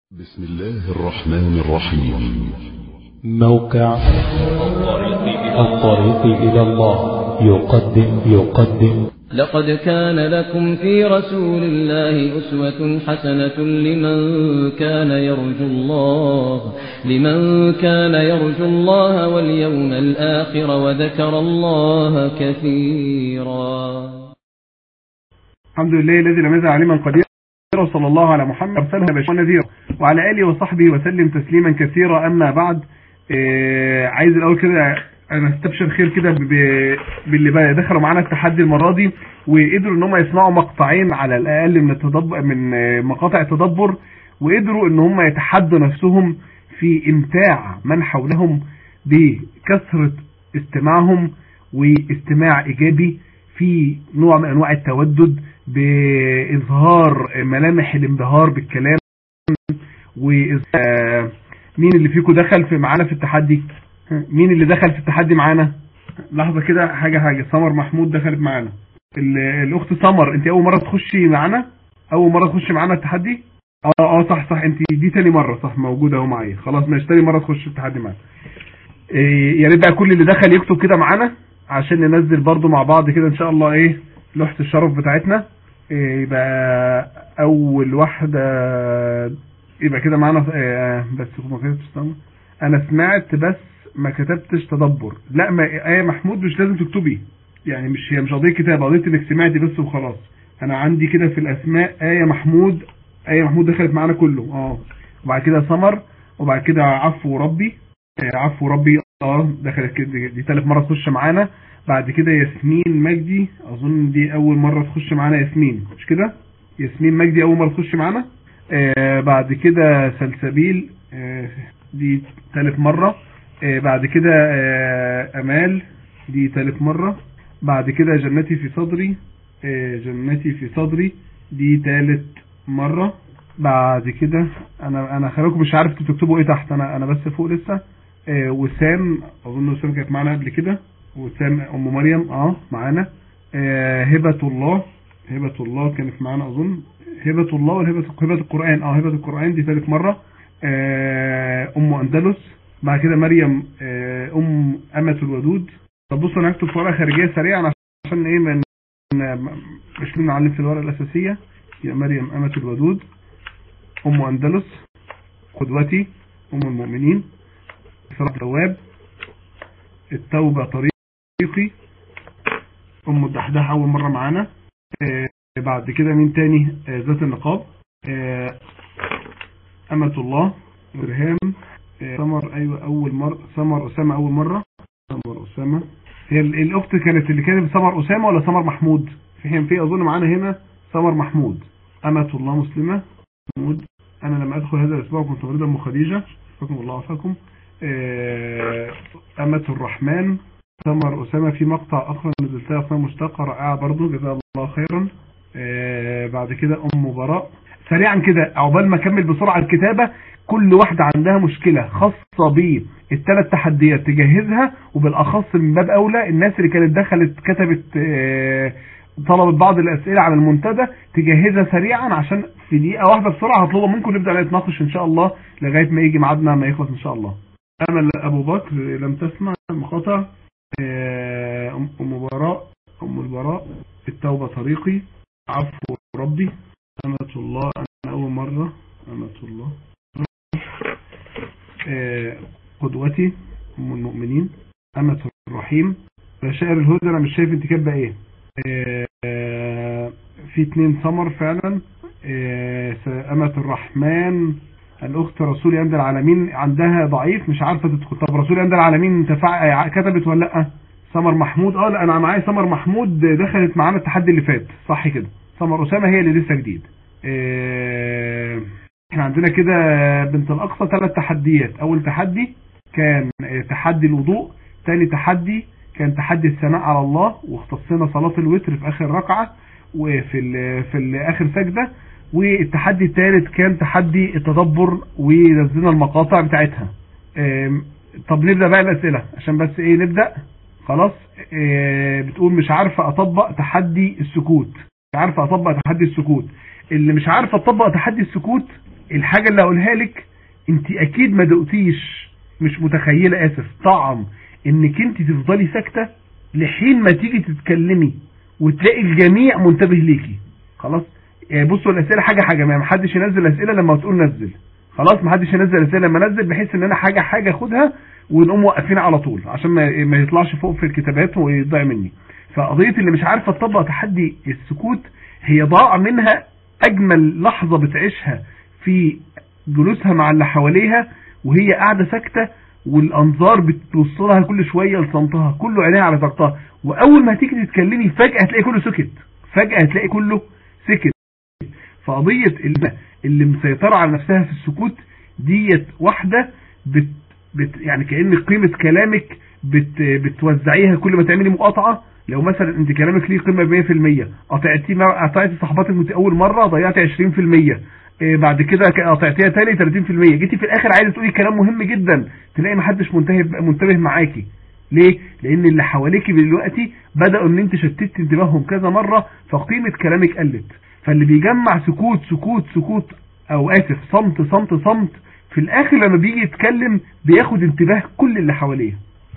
بسم الله الرحمن الرحيم موقع الطريق إلى الله يقدم يقدم لقد كان لكم في رسول الله أسوة حسنة لمن كان يرجو الله لمن كان يرجو الله واليوم الآخر وذكر الله كثيرا الحمد لله الذي لم يزل عليما قديرا وصلى الله على محمد ارسله بشرا نذيرا وعلى اله وصحبه وسلم تسليما كثيرا اما بعد آه عايز الاول كده انا استبشر خير كده ب- باللي بقى دخلوا معانا التحدي المره دي وقدروا ان هم يسمعوا مقطعين على الاقل من التدبر من آه، مقاطع التدبر وقدروا ان هم يتحدوا نفسهم في امتاع من حولهم بكثره استماعهم واستماع ايجابي في نوع من انواع التودد باظهار ملامح الانبهار بالكلام وإز- مين اللي فيكم دخل في معانا في التحدي مين اللي دخل في التحدي معانا لحظة كده حاجة حاجة سمر محمود دخلت معانا ال- الاخت سمر انت اول مرة تخشي معانا اول مرة تخشي معانا التحدي اه اه صح صح انت دي تاني مرة صح موجودة اهو معايا خلاص ماشي تاني مرة تخش التحدي معانا إيه، يا ريت بقى كل اللي دخل يكتب كده معانا عشان ننزل برضو مع بعض كده ان شاء الله ايه لوحة الشرف بتاعتنا إيه، يبقى اول واحدة يبقى كده معانا إيه، بس ما كتبتش استنى. انا سمعت بس ما كتبتش تدبر لا ما ايه محمود مش لازم تكتبي يعني مش هي مش قضيه كتابه قضيه انك سمعتي بس وخلاص انا عندي كده في الاسماء ايه محمود ايه محمود دخلت معانا كله اه وبعد كده سمر وبعد كده عفو ربي آه، عفو ربي اه دخلت كده دي, دي ثالث مره تخش معانا بعد كده ياسمين مجدي اظن دي اول مره تخش معانا ياسمين مش كده ياسمين مجدي اول مره تخش معانا آه بعد كده سلسبيل آه دي ثالث مره آه بعد كده آه امال دي ثالث مره بعد كده جنتي في صدري آه جنتي في صدري دي ثالث مره بعد كده انا انا خليكم مش عارف انتوا تكتبوا ايه تحت انا انا بس فوق لسه آه وسام اظن وسام كانت معانا قبل كده وسام ام مريم اه معانا آه هبة الله هبة الله كانت معانا اظن هبة الله ولا هبة هبة القرآن اه هبة القرآن دي ثالث مرة آه ام اندلس بعد كده مريم آه ام امة الودود طب بصوا انا هكتب في ورقة خارجية سريعا عشان ايه من مش نعلم في الورقة الاساسية يا مريم امة الودود ام اندلس قدوتي ام المؤمنين إسراء الجواب التوبة طريقي ام الدحداح اول مرة معانا آه بعد كده مين تاني آه ذات النقاب آه أمة الله إرهام آه سمر أيوة أول مرة سمر أسامة أول مرة سمر أسامة هي ال- الأخت كانت اللي كانت سمر أسامة ولا سمر محمود في في أظن معانا هنا سمر محمود أمة الله مسلمة محمود أنا لما أدخل هذا الأسبوع كنت مريضة أم خديجة شكرا الله وعافاكم آه أمة الرحمن سمر أسامة في مقطع آخر نزلتها أسماء مشتقة رائعة برضو جزاها الله خيرا آه بعد كده أم براء سريعا كده عقبال ما أكمل بسرعة الكتابة كل واحدة عندها مشكلة خاصة بالثلاث تحديات تجهزها وبالأخص من باب أولى الناس اللي كانت دخلت كتبت آه طلبت بعض الأسئلة على المنتدى تجهزها سريعا عشان في دقيقة واحدة بسرعة هطلبها منكم نبدأ نتناقش إن شاء الله لغاية ما يجي ميعادنا ما يخلص إن شاء الله أمل أبو بكر لم تسمع المقاطع آه، أم أم براء أم البراء التوبة طريقي عفو ربي أمة الله أنا أول مرة أمة الله آه، قدوتي أم المؤمنين أمة الرحيم بشائر الهدى أنا مش شايف أنت كاتبة إيه آه، في اتنين سمر فعلا آه، أمة الرحمن الأخت رسولي عند العالمين عندها ضعيف مش عارفة تدخل طب رسولي عند العالمين تفع... كتبت ولا لأ سمر محمود اه لا انا معايا سمر محمود دخلت معانا التحدي اللي فات صح كده سمر أسامة هي اللي لسه جديد آه، احنا عندنا كده بنت الأقصى ثلاث تحديات أول تحدي كان آه، تحدي الوضوء ثاني تحدي كان تحدي الثناء على الله واختصينا صلاة الوتر في آخر ركعة وفي ال في ال آخر سجدة والتحدي الثالث كان تحدي التدبر ونزلنا المقاطع بتاعتها آم، طب نبدأ بقى الأسئلة عشان بس ايه نبدأ خلاص آه، بتقول مش عارفة أطبق تحدي السكوت مش عارفة أطبق تحدي السكوت اللي مش عارفة أطبق تحدي السكوت الحاجة اللي هقولها لك انت اكيد ما دقتيش مش متخيلة اسف طعم انك انت تفضلي ساكتة لحين ما تيجي تتكلمي وتلاقي الجميع منتبه ليكي خلاص آه، بصوا الاسئله حاجه حاجه ما حدش ينزل اسئله لما تقول نزل خلاص ما حدش ينزل اسئله لما انزل بحيث ان انا حاجه حاجه اخدها ونقوم واقفين على طول عشان ما ما يطلعش فوق في الكتابات ويضيع مني فقضيه اللي مش عارفه تطبق تحدي السكوت هي ضاع منها اجمل لحظه بتعيشها في جلوسها مع اللي حواليها وهي قاعده ساكته والانظار بتبص لها كل شويه لصمتها كله عينيها على طاقتها واول ما هتيجي تتكلمي فجاه هتلاقي كله سكت فجاه هتلاقي كله سكت فقضيه اللي, اللي مسيطره على نفسها في السكوت ديت واحده بت بت يعني كأن قيمة كلامك بت بتوزعيها كل ما تعملي مقاطعة لو مثلا انت كلامك ليه قيمة 100% قطعتي مع- قطعتي صحباتك مت- اول مرة ضيعتي 20% إيه بعد كده ك- قطعتيها تاني 30% جيتي في الاخر عايزه تقولي كلام مهم جدا تلاقي محدش منتبه منتبه معاكي ليه لان اللي حواليكي دلوقتي بداوا ان انت شتتي انتباههم كذا مرة فقيمة كلامك قلت فاللي بيجمع سكوت سكوت سكوت او اسف صمت صمت صمت في الاخر لما بيجي يتكلم بياخد انتباه كل اللي حواليه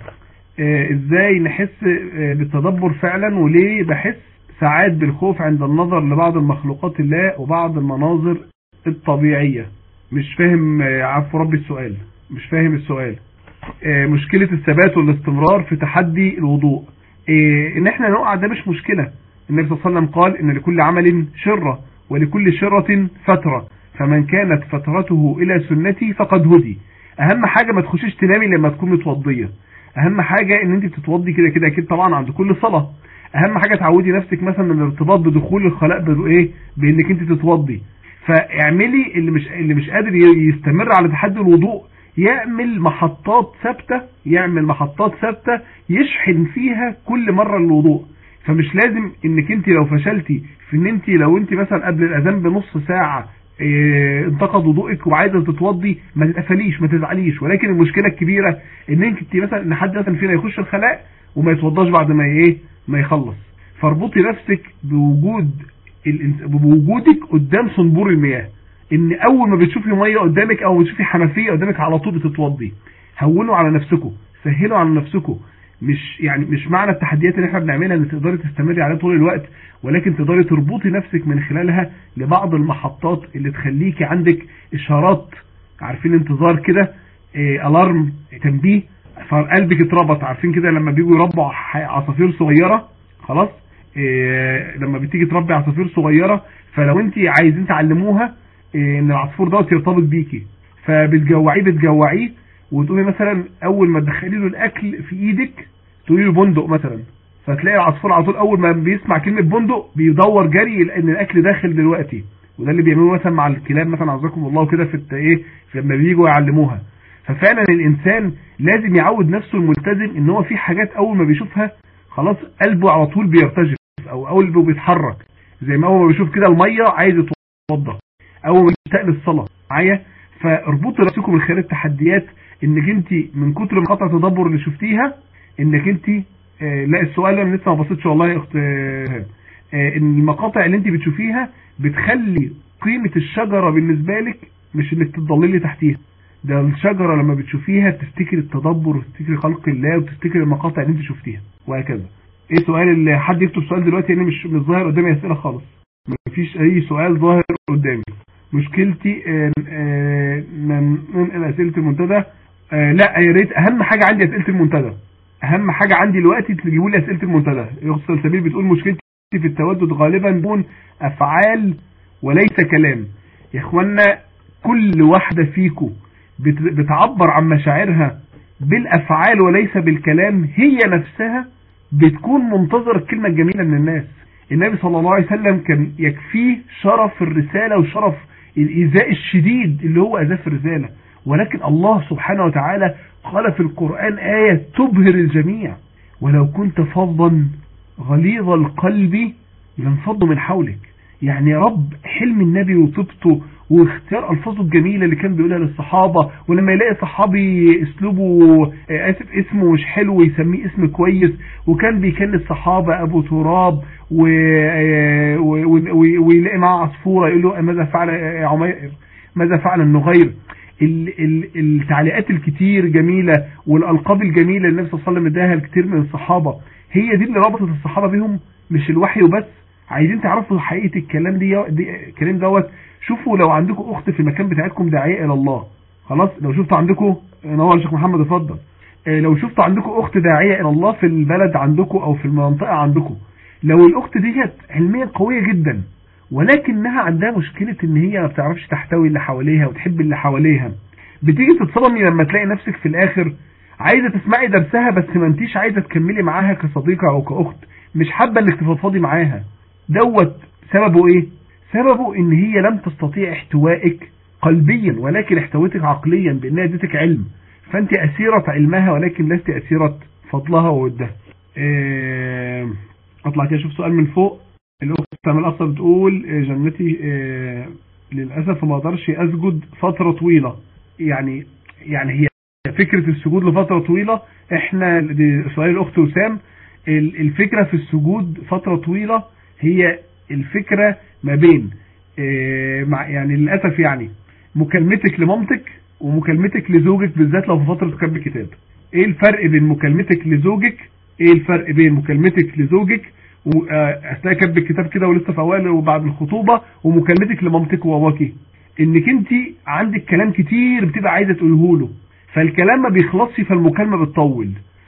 آه، ازاي نحس آه، بالتدبر فعلا وليه بحس ساعات بالخوف عند النظر لبعض المخلوقات الله وبعض المناظر الطبيعية مش فاهم آه، عفو ربي السؤال مش فاهم السؤال آه، مشكلة الثبات والاستمرار في تحدي الوضوء آه، ان احنا نقع ده مش مشكلة النبي صلى الله عليه وسلم قال ان لكل عمل شرة ولكل شرة فترة فمن كانت فترته الى سنتي فقد هدي اهم حاجة ما تخشيش تنامي لما تكون متوضية اهم حاجة ان انت تتوضي كده كده اكيد طبعا عند كل صلاة اهم حاجة تعودي نفسك مثلا الارتباط بدخول الخلاء بايه بانك انت تتوضي فاعملي اللي مش اللي مش قادر ي- يستمر على تحدي الوضوء يعمل محطات ثابته يعمل محطات ثابته يشحن فيها كل مره الوضوء فمش لازم انك انت لو فشلتي في ان انت لو انت مثلا قبل الاذان بنص ساعه إيه، انتقد وضوءك وعايزه تتوضي ما تتقفليش ما تزعليش ولكن المشكله الكبيره ان انت مثلا ان حد مثلا فينا يخش الخلاء وما يتوضاش بعد ما ايه ما يخلص فاربطي نفسك بوجود الإنس- بوجودك قدام صنبور المياه ان اول ما بتشوفي ميه قدامك او بتشوفي حنفيه قدامك على طول بتتوضي هونوا على نفسكم سهلوا على نفسكم مش يعني مش معنى التحديات اللي احنا بنعملها ان تقدري تستمري عليها طول الوقت ولكن تقدري تربطي نفسك من خلالها لبعض المحطات اللي تخليكي عندك اشارات عارفين انتظار كده إيه الارم تنبيه فقلبك اتربط عارفين كده لما بيجوا يربوا ح- عصافير صغيره خلاص إيه لما بتيجي تربي عصافير صغيره فلو انت عايزين تعلموها إيه ان العصفور دوت يرتبط بيكي فبتجوعيه بتجوعيه وتقولي مثلا اول ما تدخلي له الاكل في ايدك تقولي له بندق مثلا فتلاقي العصفور على طول اول ما بيسمع كلمه بندق بيدور جري لان الاكل داخل دلوقتي وده اللي بيعملوه مثلا مع الكلاب مثلا عزكم الله كده في الت- ايه في لما بييجوا يعلموها ففعلا الانسان لازم يعود نفسه الملتزم ان هو في حاجات اول ما بيشوفها خلاص قلبه على طول بيرتجف او قلبه بيتحرك زي ما اول ما بيشوف كده الميه عايز يتوضا اول ما يشتاق للصلاه معايا فاربطي نفسكم من خلال التحديات انك انت من كتر من قطع تدبر اللي شفتيها انك انت آه لا السؤال انا لسه ما بصيتش والله يا اخت آه آه، ان المقاطع اللي انت بتشوفيها بتخلي قيمة الشجرة بالنسبة لك مش انك تضللي تحتيها ده الشجرة لما بتشوفيها تفتكر التدبر وتفتكر خلق الله وتفتكر المقاطع اللي انت شفتيها وهكذا ايه سؤال اللي حد يكتب سؤال دلوقتي انا مش مش ظاهر قدامي اسئله خالص مفيش اي سؤال ظاهر قدامي مشكلتي آه، آه، نن- ننقل اسئله المنتدى آه، لا يا ريت اهم حاجه عندي اسئله المنتدى اهم حاجه عندي دلوقتي تجيبوا لي اسئله المنتدى اخت سلسبيل بتقول مشكلتي في التودد غالبا بون افعال وليس كلام يا اخوانا كل واحده فيكم بت- بتعبر عن مشاعرها بالافعال وليس بالكلام هي نفسها بتكون منتظر الكلمه الجميله من الناس النبي صلى الله عليه وسلم كان يكفيه شرف الرساله وشرف الايذاء الشديد اللي هو اذاه في الرساله ولكن الله سبحانه وتعالى قال في القران ايه تبهر الجميع ولو كنت فظا غليظ القلب لانفضوا من حولك يعني يا رب حلم النبي وطيبته واختيار الفاظه الجميله اللي كان بيقولها للصحابه ولما يلاقي صحابي اسلوبه آه، اسف اسمه مش حلو يسميه اسم كويس وكان بيكلم الصحابه ابو تراب و... آه، و... و... و- ويلاقي معاه عصفوره يقول له ماذا فعل يا عمير ماذا فعل النغير ال ال التعليقات الكتير جميلة والألقاب الجميلة اللي النبي صلى الله عليه وسلم اداها لكتير من الصحابة هي دي اللي ربطت الصحابة بيهم مش الوحي وبس عايزين تعرفوا حقيقة الكلام دي, دي الكلام دوت شوفوا لو عندكم أخت في المكان بتاعتكم داعية إلى الله خلاص لو شفتوا عندكم نور الشيخ محمد اتفضل لو شفتوا عندكم أخت داعية إلى الله في البلد عندكم أو في المنطقة عندكم لو الأخت ديت علميا قوية جدا ولكنها عندها مشكلة ان هي ما بتعرفش تحتوي اللي حواليها وتحب اللي حواليها بتيجي تتصدمي لما تلاقي نفسك في الاخر عايزة تسمعي درسها بس ما انتيش عايزة تكملي معاها كصديقة او كأخت مش حابة انك تفضفضي معاها دوت سببه ايه سببه ان هي لم تستطيع احتوائك قلبيا ولكن احتويتك عقليا بانها اديتك علم فانت اسيرة علمها ولكن لست اسيرة فضلها وودها اه اطلع كده اشوف سؤال من فوق الاخت تعمل اصلا بتقول جنتي اه للاسف ما اقدرش اسجد فتره طويله يعني يعني هي فكره السجود لفتره طويله احنا دي سؤال الاخت وسام الفكره في السجود فتره طويله هي الفكره ما بين اه مع يعني للاسف يعني مكالمتك لمامتك ومكالمتك لزوجك بالذات لو في فتره كتب كتاب ايه الفرق بين مكالمتك لزوجك ايه الفرق بين مكالمتك لزوجك واثناء كتب الكتاب كده ولسه في اوائل وبعد الخطوبه ومكالمتك لمامتك وباباكي انك انت عندك كلام كتير بتبقى عايزه تقوله له فالكلام ما بيخلصش فالمكالمه بتطول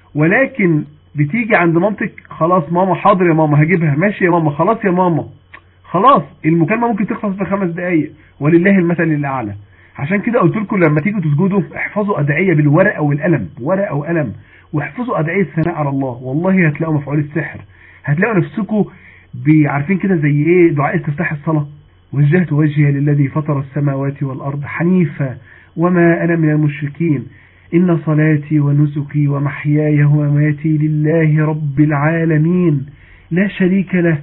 ولكن بتيجي عند مامتك خلاص ماما حاضر يا ماما هجيبها ماشي يا ماما خلاص يا ماما خلاص المكالمه ممكن تخلص في خمس دقائق ولله المثل الاعلى عشان كده قلت لكم لما تيجوا تسجدوا احفظوا ادعيه بالورقه والقلم ورقه وقلم واحفظوا ادعيه الثناء على الله والله هتلاقوا مفعول السحر هتلاقوا نفسكم عارفين كده زي ايه دعاء استفتاح الصلاة وجهت وجهي للذي فطر السماوات والأرض حنيفا وما أنا من المشركين إن صلاتي ونسكي ومحياي ومماتي لله رب العالمين لا شريك له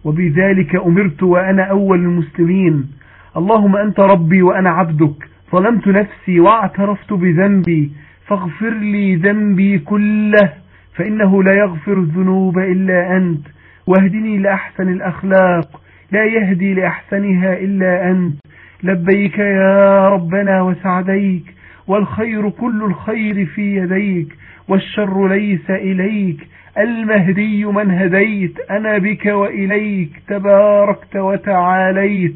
وبذلك أمرت وأنا أول المسلمين اللهم أنت ربي وأنا عبدك ظلمت نفسي واعترفت بذنبي فاغفر لي ذنبي كله فإنه لا يغفر الذنوب إلا أنت واهدني لأحسن الأخلاق لا يهدي لأحسنها إلا أنت لبيك يا ربنا وسعديك والخير كل الخير في يديك والشر ليس إليك المهدي من هديت أنا بك وإليك تباركت وتعاليت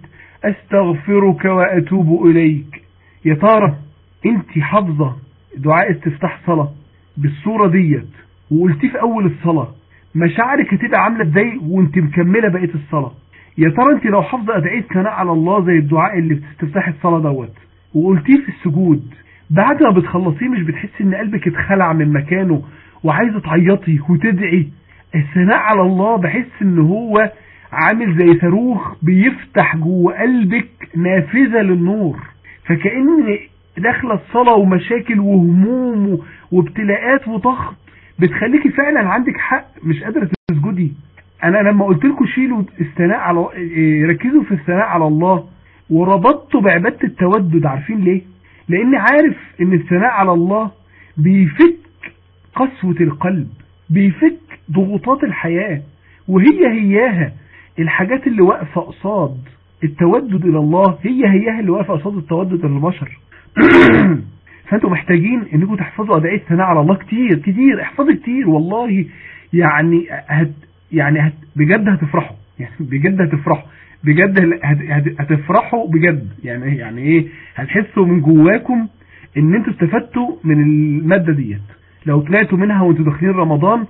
أستغفرك وأتوب إليك يا ترى انت حافظة دعاء استفتاح صلاة بالصورة ديت وقلتيه في اول الصلاة مشاعرك هتبقى عاملة ازاي وانت مكملة بقية الصلاة يا ترى انت لو حافظة ادعية ثناء على الله زي الدعاء اللي بتستفتح الصلاة دوت وقلتيه في السجود بعد ما بتخلصيه مش بتحس ان قلبك اتخلع من مكانه وعايزة تعيطي وتدعي الثناء على الله بحس ان هو عامل زي صاروخ بيفتح جوه قلبك نافذة للنور فكأن داخله الصلاة ومشاكل وهموم وابتلاءات وضغط بتخليكي فعلا عندك حق مش قادرة تسجدي انا لما قلت لكم شيلوا الثناء على ركزوا في الثناء على الله وربطته بعبادة التودد عارفين ليه لان عارف ان الثناء على الله بيفك قسوة القلب بيفك ضغوطات الحياة وهي هياها الحاجات اللي واقفة قصاد التودد الى الله هي هياها اللي واقفة قصاد التودد للبشر فانتوا محتاجين انكم تحفظوا ادعية الثناء على الله كتير كتير احفظوا كتير والله يعني هت يعني هت بجد هتفرحوا يعني بجد هتفرحوا بجد هت هتفرحوا بجد يعني يعني ايه هتحسوا من جواكم ان انتوا استفدتوا من المادة ديت لو طلعتوا منها وانتوا داخلين رمضان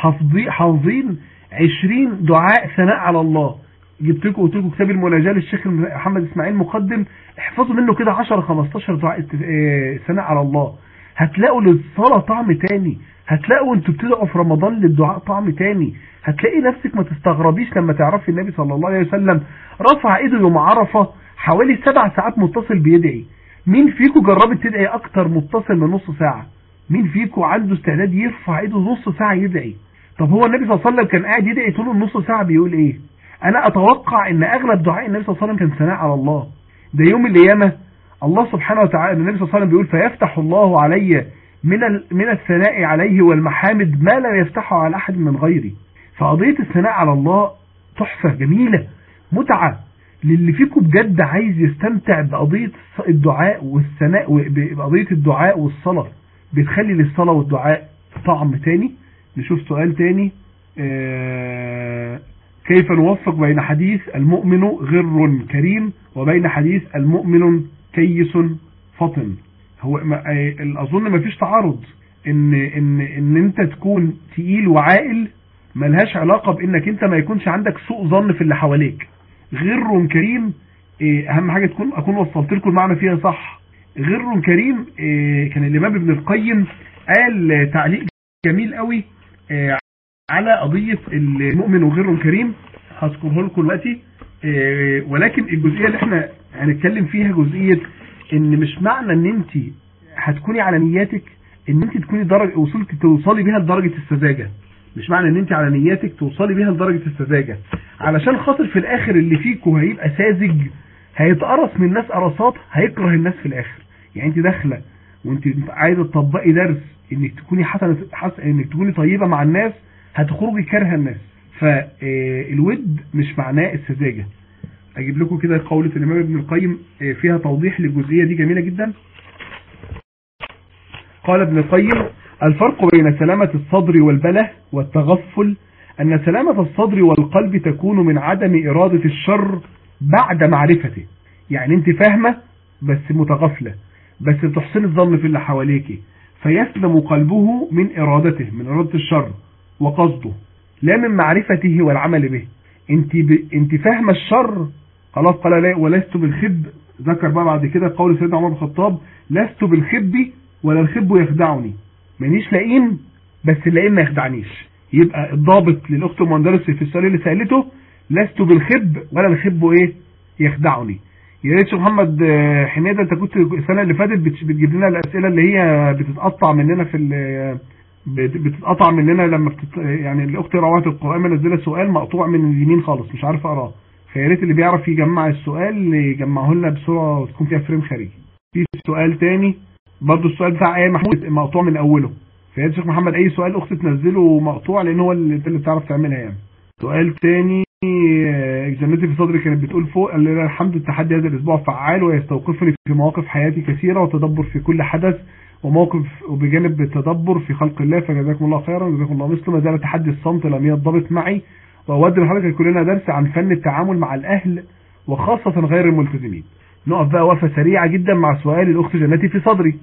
حافظين 20 دعاء ثناء على الله جبت لكم قلت لكم كتاب المناجاه للشيخ محمد اسماعيل مقدم احفظوا منه كده 10 15 دعاء ثناء على الله هتلاقوا للصلاه طعم تاني هتلاقوا انتوا بتدعوا في رمضان للدعاء طعم تاني هتلاقي نفسك ما تستغربيش لما تعرفي النبي صلى الله عليه وسلم رفع ايده يوم عرفه حوالي سبع ساعات متصل بيدعي مين فيكم جربت تدعي اكتر متصل من نص ساعه مين فيكم عنده استعداد يرفع ايده نص ساعه يدعي طب هو النبي صلى الله عليه وسلم كان قاعد يدعي طول النص ساعه بيقول ايه انا اتوقع ان اغلب دعاء النبي صلى الله عليه وسلم كان ثناء على الله ده يوم القيامه الله سبحانه وتعالى النبي صلى الله عليه وسلم بيقول فيفتح الله علي من من الثناء عليه والمحامد ما لا يفتحه على احد من غيري فقضيه الثناء على الله تحفه جميله متعه للي فيكم بجد عايز يستمتع بقضية الدعاء والثناء بقضية الدعاء والصلاة بتخلي للصلاة والدعاء طعم تاني نشوف سؤال تاني آه كيف نوفق بين حديث المؤمن غر كريم وبين حديث المؤمن كيس فطن هو اظن ما فيش تعارض ان ان ان انت تكون تقيل وعاقل ملهاش علاقة بانك انت ما يكونش عندك سوء ظن في اللي حواليك غر كريم اهم حاجة تكون اكون وصلت لكم المعنى فيها صح غر كريم كان الامام ابن القيم قال تعليق جميل قوي على قضية المؤمن وغير كريم هذكره لكم دلوقتي ولكن الجزئية اللي احنا هنتكلم فيها جزئية ان مش معنى ان انت هتكوني على نياتك ان انت تكوني درجة وصلت توصلي بيها لدرجة السذاجة مش معنى ان انت على نياتك توصلي بيها لدرجة السذاجة علشان خاطر في الاخر اللي فيكم هيبقى ساذج هيتقرص من الناس قرصات هيكره الناس في الاخر يعني انت داخله وانت عايزه تطبقي درس انك تكوني حسنه حسن انك تكوني طيبه مع الناس هتخرجي كارهه الناس فالود مش معناه السذاجه اجيب لكم كده قولة الامام ابن القيم فيها توضيح للجزئيه دي جميله جدا قال ابن القيم الفرق بين سلامة الصدر والبله والتغفل أن سلامة الصدر والقلب تكون من عدم إرادة الشر بعد معرفته يعني انت فاهمة بس متغفلة بس تحسن الظن في اللي حواليك فيسلم قلبه من إرادته من إرادة الشر وقصده لا من معرفته والعمل به انت, ب... انت فاهمة الشر خلاص قال لا ولست بالخب ذكر بقى بعد كده قول سيدنا عمر بن الخطاب لست بالخب ولا الخب يخدعني مانيش لئيم بس اللئيم ما يخدعنيش يبقى الضابط للاخت المندرس في السؤال اللي سالته لست بالخب ولا الخب ايه يخدعني يا ريت محمد حميده انت كنت السنه اللي فاتت بتجيب لنا الاسئله اللي هي بتتقطع مننا في بتتقطع مننا لما بتت... يعني الاخت رواه القران منزله سؤال مقطوع من اليمين خالص مش عارف اقراه فيا ريت اللي بيعرف يجمع السؤال يجمعه لنا بسرعه وتكون فيها فريم خارجي في سؤال تاني برضه السؤال بتاع ايه محمود مقطوع من اوله فيا شيخ محمد اي سؤال اخت تنزله مقطوع لان هو اللي انت اللي بتعرف تعملها يعني سؤال تاني جنتي في صدري كانت بتقول فوق قال لي الحمد التحدي هذا الاسبوع فعال ويستوقفني في مواقف حياتي كثيره وتدبر في كل حدث وموقف وبجانب التدبر في خلق الله فجزاكم الله خيرا وجزاكم الله مثله ما زال تحدي الصمت لم ينضبط معي واود بحضرتك يكون لنا درس عن فن التعامل مع الاهل وخاصه غير الملتزمين نقف بقى وقفه سريعه جدا مع سؤال الاخت جنتي في صدري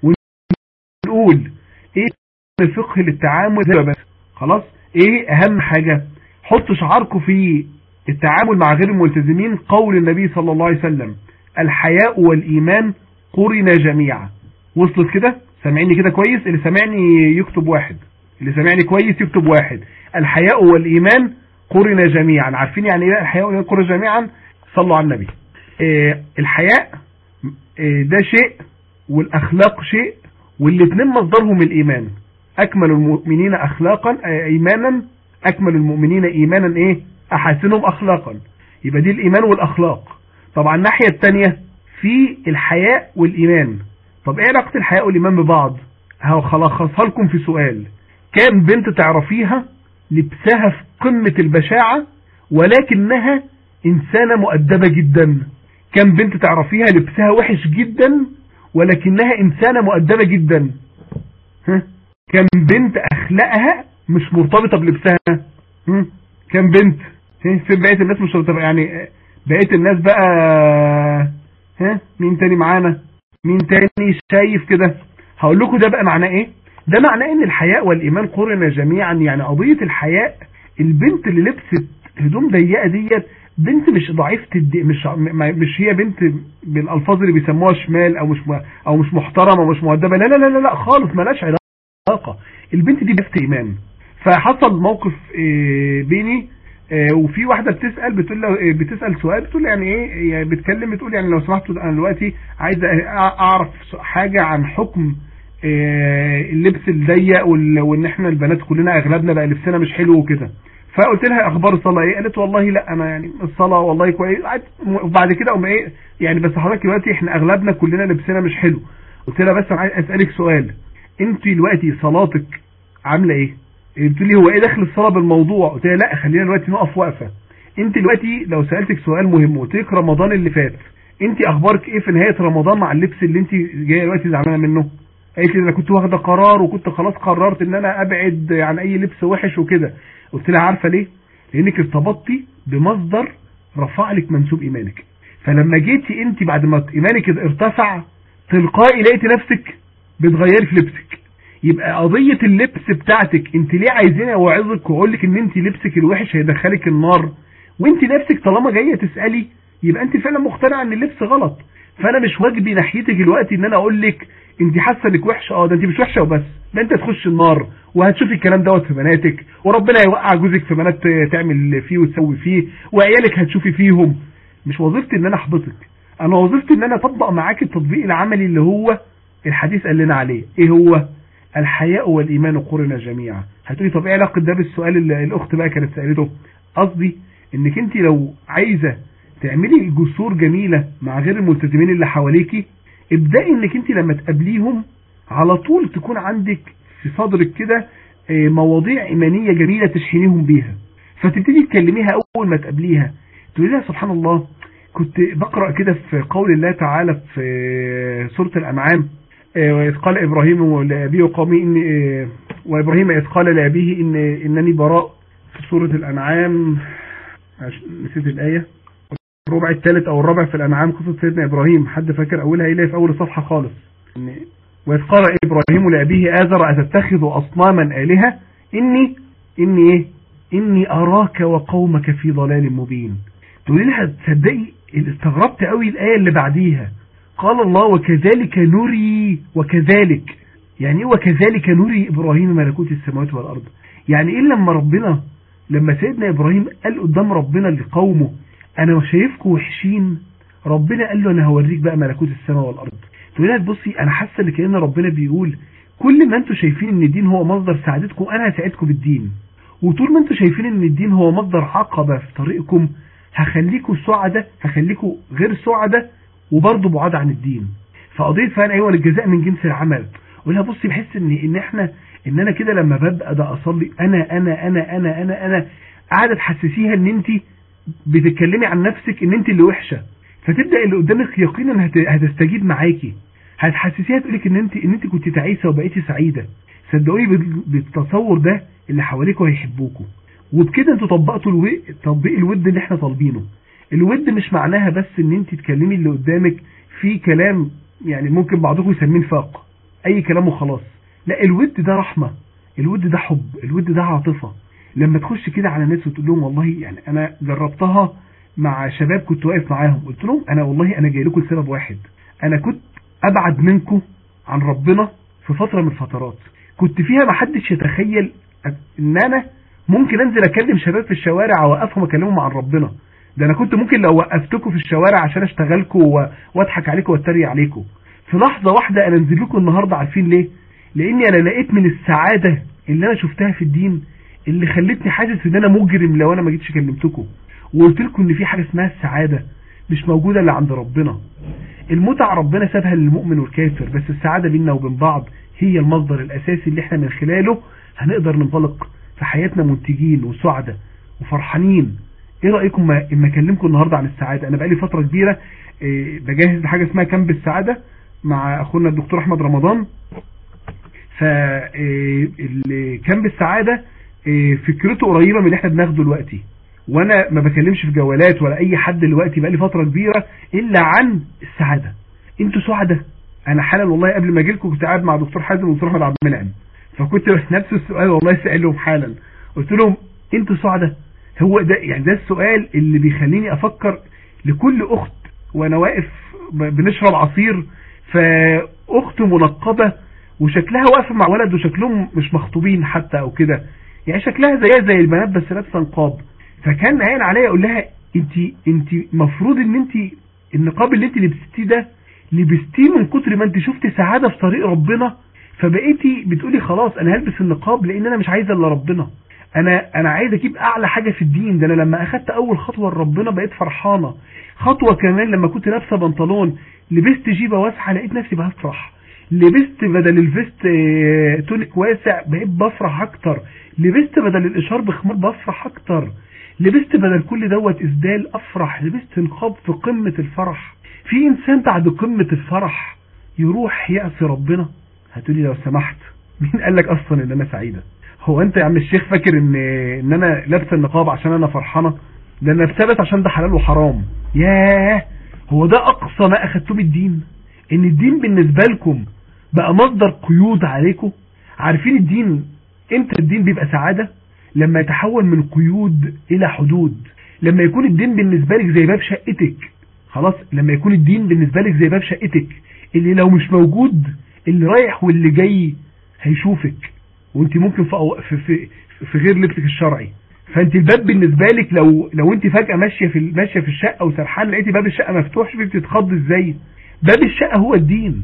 ونقول ايه الفقه للتعامل بس خلاص ايه اهم حاجه حطوا شعاركم في التعامل مع غير الملتزمين قول النبي صلى الله عليه وسلم الحياء والإيمان قرن جميعا وصلت كده سامعيني كده كويس اللي سامعني يكتب واحد اللي سامعني كويس يكتب واحد الحياء والإيمان قرن جميعا عارفين يعني ايه الحياء والإيمان قرن جميعا صلوا على النبي إيه الحياء إيه ده شيء والأخلاق شيء والاثنين مصدرهم الإيمان أكمل المؤمنين أخلاقا إيمانا أكمل المؤمنين إيمانا إيه أحسنهم أخلاقا يبقى دي الإيمان والأخلاق طبعا الناحية الثانية في الحياء والإيمان طب إيه علاقة الحياء والإيمان ببعض هخلصها لكم في سؤال كام بنت تعرفيها لبسها في قمة البشاعة ولكنها إنسانة مؤدبة جدا كم بنت تعرفيها لبسها وحش جدا ولكنها إنسانة مؤدبة جدا ها كم بنت أخلاقها مش مرتبطة بلبسها ها؟ كم بنت ها؟ فين بقية الناس مش مرتبطة يعني بقية الناس بقى ها مين تاني معانا مين تاني شايف كده هقول لكم ده بقى معناه ايه ده معناه ان الحياء والايمان قرن جميعا يعني قضية الحياء البنت اللي لبست هدوم ضيقه ديت بنت مش ضعيفه الدي مش مش هي بنت بالالفاظ اللي بيسموها شمال او مش او مش محترمه ومش مؤدبه لا لا لا لا خالص مالهاش علاقه البنت دي بنت ايمان فحصل موقف بيني وفي واحده بتسال بتقول له بتسال سؤال بتقول يعني ايه يعني بتكلم بتقول يعني لو سمحتوا انا دلوقتي عايزه اعرف حاجه عن حكم اللبس الضيق وان احنا البنات كلنا اغلبنا بقى لبسنا مش حلو وكده فقلت لها اخبار الصلاه ايه قالت والله لا انا يعني الصلاه والله كويس وبعد كده قوم ايه يعني بس حضرتك دلوقتي احنا اغلبنا كلنا لبسنا مش حلو قلت لها بس انا عايز اسالك سؤال انت دلوقتي صلاتك عامله ايه بتقول لي هو ايه دخل الصلاه بالموضوع قلت لها لا خلينا دلوقتي نقف وقفه انت دلوقتي لو سالتك سؤال مهم وقلت لك رمضان اللي فات انت اخبارك ايه في نهايه رمضان مع اللبس اللي انت جايه دلوقتي زعلانه منه قالت لي انا كنت واخده قرار وكنت خلاص قررت ان انا ابعد عن اي لبس وحش وكده قلت لها عارفه ليه لانك ارتبطتي بمصدر رفع لك منسوب ايمانك فلما جيتي انت بعد ما ايمانك ارتفع تلقائي لقيتي نفسك بتغيري في لبسك يبقى قضية اللبس بتاعتك انت ليه عايزين اوعظك واقول لك ان انت لبسك الوحش هيدخلك النار وانت نفسك طالما جايه تسالي يبقى انت فعلا مقتنعه ان اللبس غلط فانا مش واجبي ناحيتك دلوقتي ان انا اقول لك انت حاسه انك وحشه اه ده انت مش وحشه وبس ده انت تخش النار وهتشوفي الكلام دوت في بناتك وربنا هيوقع جوزك في بنات تعمل فيه وتسوي فيه وعيالك هتشوفي فيهم مش وظيفتي ان انا احبطك انا وظيفتي ان انا اطبق معاك التطبيق العملي اللي هو الحديث قال لنا عليه ايه هو الحياء والايمان قرنا جميعا هتقولي طب ايه علاقه ده بالسؤال اللي الاخت بقى كانت سالته قصدي انك انت لو عايزه تعملي جسور جميله مع غير الملتزمين اللي حواليكي ابدأي انك انت لما تقابليهم على طول تكون عندك في صدرك كده مواضيع ايمانيه جميله تشحنيهم بيها فتبتدي تكلميها اول ما تقابليها تقولي لها سبحان الله كنت بقرا كده في قول الله تعالى في سوره الانعام وإذ قال إبراهيم لأبيه وقومه إن وإبراهيم إذ قال لأبيه إن إنني براء في سورة الأنعام نسيت الآية الربع الثالث أو الرابع في الأنعام قصة سيدنا إبراهيم حد فاكر أولها إيه في أول صفحة خالص وإذ قال إبراهيم لأبيه آذر أتتخذ أصناما آلهة إني إني إيه إني أراك وقومك في ضلال مبين تقولي لها تصدقي استغربت قوي الآية اللي بعديها قال الله وكذلك نري وكذلك يعني ايه وكذلك نري ابراهيم ملكوت السماوات والارض يعني ايه لما ربنا لما سيدنا ابراهيم قال قدام ربنا لقومه انا شايفكم وحشين ربنا قال له انا هوريك بقى ملكوت السماء والارض تقول لها بصي انا حاسه ان كان ربنا بيقول كل ما انتم شايفين ان الدين هو مصدر سعادتكم انا هساعدكم بالدين وطول ما انتم شايفين ان الدين هو مصدر عقبه في طريقكم هخليكم سعداء هخليكم غير سعداء وبرضه بعاد عن الدين فقضيه فان ايوه الجزاء من جنس العمل قولها بصي بحس ان ان احنا ان انا كده لما ببدا ده اصلي انا انا انا انا انا انا قاعده تحسسيها ان انت بتتكلمي عن نفسك ان انت اللي وحشه فتبدا اللي قدامك يقينا هتستجيب معاكي هتحسسيها تقولك ان انت ان انت كنت تعيسه وبقيتي سعيده صدقوني بالتصور ده اللي حواليكوا هيحبوكوا وبكده انتوا طبقتوا الو... تطبيق الود اللي احنا طالبينه الود مش معناها بس ان انت تكلمي اللي قدامك في كلام يعني ممكن بعضكم يسميه نفاق اي كلام وخلاص لا الود ده رحمة الود ده حب الود ده عاطفة لما تخش كده على ناس وتقول لهم والله يعني انا جربتها مع شباب كنت واقف معاهم قلت لهم انا والله انا جاي لكم لسبب واحد انا كنت ابعد منكم عن ربنا في فترة من الفترات كنت فيها ما حدش يتخيل ان انا ممكن انزل اكلم شباب في الشوارع اوقفهم اكلمهم عن ربنا ده انا كنت ممكن لو وقفتكم في الشوارع عشان اشتغلكم واضحك عليكم واتريق عليكم في لحظة واحدة انا انزل لكم النهاردة عارفين ليه لاني انا لقيت من السعادة اللي انا شفتها في الدين اللي خلتني حاسس ان انا مجرم لو انا ما جيتش كلمتكم وقلت لكم ان في حاجة اسمها السعادة مش موجودة الا عند ربنا المتع ربنا سابها للمؤمن والكافر بس السعادة بيننا وبين بعض هي المصدر الاساسي اللي احنا من خلاله هنقدر ننطلق في حياتنا منتجين وسعداء وفرحانين ايه رايكم اما اكلمكم النهارده عن السعاده انا بقالي فتره كبيره إيه بجهز لحاجه اسمها كامب السعاده مع اخونا الدكتور احمد رمضان ف كامب السعاده إيه فكرته قريبه من اللي احنا بناخده دلوقتي وانا ما بكلمش في جوالات ولا اي حد دلوقتي بقالي فتره كبيره الا عن السعاده انتوا سعداء انا حالا والله قبل ما اجي لكم كنت قاعد مع دكتور حازم ودكتور احمد عبد المنعم فكنت نفس السؤال والله سالهم حالا قلت لهم انتوا سعداء هو ده يعني ده السؤال اللي بيخليني افكر لكل اخت وانا واقف بنشرب عصير فاخت منقبة وشكلها واقفه مع ولد وشكلهم مش مخطوبين حتى او كده يعني شكلها زيها زي البنات بس لابسه نقاب فكان عين عليا اقول لها انت انت مفروض ان انت النقاب اللي انت لبستيه ده لبستيه من كتر ما انت شفت سعاده في طريق ربنا فبقيتي بتقولي خلاص انا هلبس النقاب لان انا مش عايزه الا ربنا انا انا عايز اجيب اعلى حاجه في الدين ده انا لما اخدت اول خطوه لربنا بقيت فرحانه خطوه كمان لما كنت لابسه بنطلون لبست جيبه واسعه لقيت نفسي بفرح لبست بدل الفيست تونيك واسع بقيت بفرح اكتر لبست بدل الاشار بخمار بفرح اكتر لبست بدل كل دوت اسدال افرح لبست نقاب في قمة الفرح في انسان بعد قمة الفرح يروح يعصي ربنا هتقولي لو سمحت مين قال لك اصلا ان انا سعيدة هو انت يا عم الشيخ فاكر ان ان انا لابسه النقاب عشان انا فرحانه ده انا ثابت عشان ده حلال وحرام ياه هو ده اقصى ما اخدتوه من الدين ان الدين بالنسبه لكم بقى مصدر قيود عليكم عارفين الدين امتى الدين بيبقى سعاده لما يتحول من قيود الى حدود لما يكون الدين بالنسبه لك زي باب شقتك خلاص لما يكون الدين بالنسبه لك زي باب شقتك اللي لو مش موجود اللي رايح واللي جاي هيشوفك وانت ممكن في, في, في, في غير لبسك الشرعي فانت الباب بالنسبه لك لو لو انت فجاه ماشيه في ماشيه في الشقه وسرحان لقيتي باب الشقه مفتوح شوفي بتتخض ازاي باب الشقه هو الدين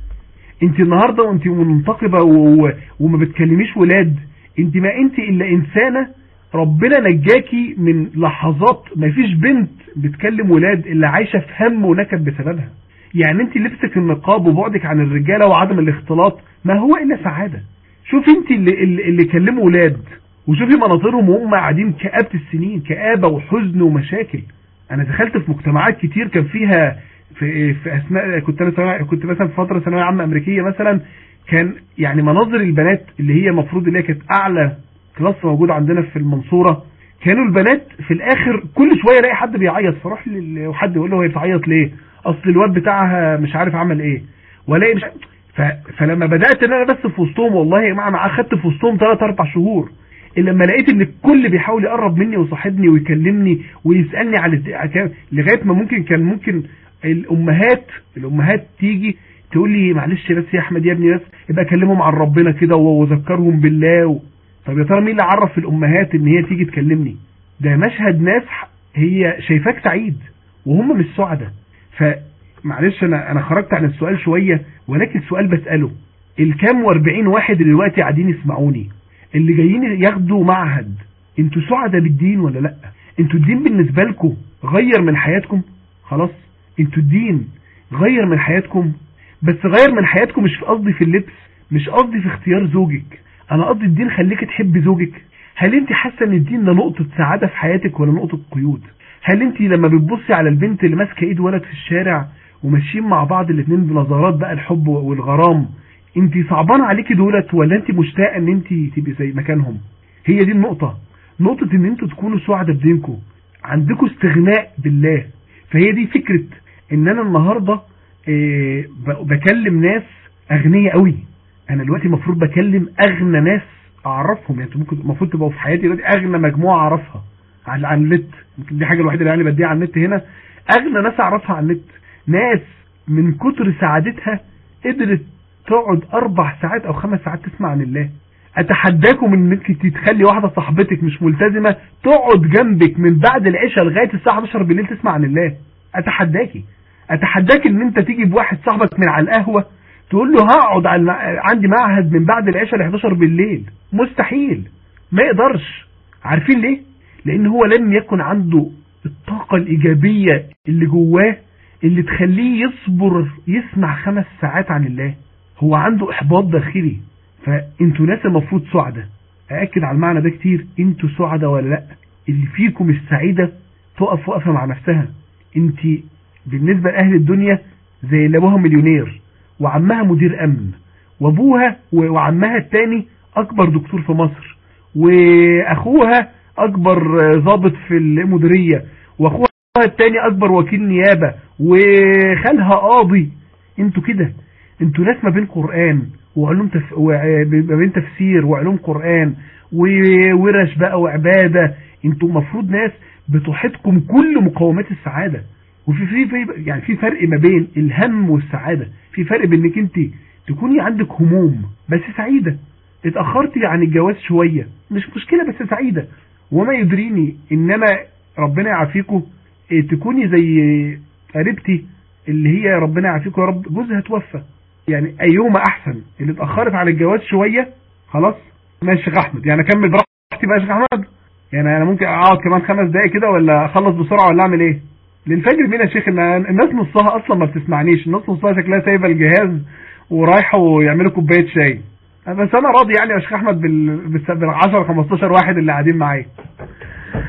انت النهارده وانت منتقبه و... وما بتكلميش ولاد انت ما انت الا انسانه ربنا نجاكي من لحظات ما فيش بنت بتكلم ولاد الا عايشه في هم ونكد بسببها يعني انت لبسك النقاب وبعدك عن الرجاله وعدم الاختلاط ما هو الا سعاده شوفي انت اللي اللي, اللي كلموا ولاد وشوفي مناظرهم وهم قاعدين كآبة السنين كآبة وحزن ومشاكل انا دخلت في مجتمعات كتير كان فيها في, في اثناء كنت انا كنت مثلا في فتره ثانويه عامه امريكيه مثلا كان يعني مناظر البنات اللي هي المفروض اللي هي كانت اعلى كلاس موجود عندنا في المنصوره كانوا البنات في الاخر كل شويه الاقي حد بيعيط فاروح لحد يقول له هي بتعيط ليه اصل الواد بتاعها مش عارف عمل ايه والاقي مش ف... فلما بدات ان انا بس في وسطهم والله يا جماعه انا اخدت في وسطهم 3 4 شهور لما لقيت ان الكل بيحاول يقرب مني ويصاحبني ويكلمني ويسالني على لغايه ما ممكن كان ممكن الامهات الامهات تيجي تقول لي معلش بس يا احمد يا ابني بس ابقى اكلمهم عن ربنا كده وذكرهم بالله و... طب يا ترى مين اللي عرف الامهات ان هي تيجي تكلمني ده مشهد ناس هي شايفاك سعيد وهم مش سعداء فمعلش انا انا خرجت عن السؤال شويه ولكن السؤال بساله الكام و40 واحد اللي دلوقتي قاعدين يسمعوني اللي جايين ياخدوا معهد انتوا سعداء بالدين ولا لا انتوا الدين بالنسبه لكم غير من حياتكم خلاص انتوا الدين غير من حياتكم بس غير من حياتكم مش في قصدي في اللبس مش قصدي في اختيار زوجك انا قصدي الدين خليك تحب زوجك هل انت حاسه ان الدين ده نقطه سعاده في حياتك ولا نقطه قيود هل انت لما بتبصي على البنت اللي ماسكه ايد ولد في الشارع وماشيين مع بعض الاثنين بنظرات بقى الحب والغرام انت صعبان عليكي دولت ولا انت مشتاقه ان انت تبقي زي مكانهم هي دي النقطه نقطه ان انتوا تكونوا سعداء بدينكم عندكم استغناء بالله فهي دي فكره ان انا النهارده إيه بكلم ناس اغنياء قوي انا دلوقتي المفروض بكلم اغنى ناس اعرفهم يعني ممكن المفروض تبقوا في حياتي دلوقتي اغنى مجموعه اعرفها على على النت يمكن دي حاجه الوحيده اللي يعني بديها على النت هنا اغنى ناس اعرفها على النت ناس من كتر سعادتها قدرت تقعد اربع ساعات او خمس ساعات تسمع عن الله اتحداكم انك تخلي واحده صاحبتك مش ملتزمه تقعد جنبك من بعد العشاء لغايه الساعه 11 بالليل تسمع عن الله اتحداكي اتحداك ان انت تيجي بواحد صاحبك من على القهوه تقول له هقعد على عندي معهد من بعد العشاء ل 11 بالليل مستحيل ما يقدرش عارفين ليه لان هو لم يكن عنده الطاقه الايجابيه اللي جواه اللي تخليه يصبر يسمع خمس ساعات عن الله هو عنده احباط داخلي فانتوا ناس المفروض سعداء ااكد على المعنى ده كتير انتوا سعداء ولا لا اللي فيكم السعيده تقف وقفه مع نفسها انت بالنسبه لاهل الدنيا زي اللي ابوها مليونير وعمها مدير امن وابوها وعمها التاني اكبر دكتور في مصر واخوها اكبر ضابط في المديريه واخوها التاني اكبر وكيل نيابه وخالها قاضي انتوا كده انتوا ناس ما بين قران وعلوم تف... ما بين تفسير وعلوم قران وورش بقى وعباده انتوا المفروض ناس بتحيطكم كل مقومات السعاده وفي في, في يعني في فرق ما بين الهم والسعاده في فرق بين انك انت تكوني عندك هموم بس سعيده اتاخرتي عن الجواز شويه مش مشكله بس سعيده وما يدريني ان انا ربنا يعافيكم تكوني زي قريبتي اللي هي ربنا يعافيكم يا رب جوزها توفى يعني ايهما احسن اللي اتاخرت على الجواز شويه خلاص ماشي يا احمد يعني اكمل براحتي بقى يا شيخ احمد يعني انا ممكن اقعد كمان خمس دقايق كده ولا اخلص بسرعه ولا اعمل ايه للفجر مين يا شيخ ان الناس نصها اصلا ما بتسمعنيش الناس نصها شكلها سايبه الجهاز ورايحه ويعملوا كوبايه شاي بس انا راضي يعني يا شيخ احمد بال 10 15 واحد اللي قاعدين معايا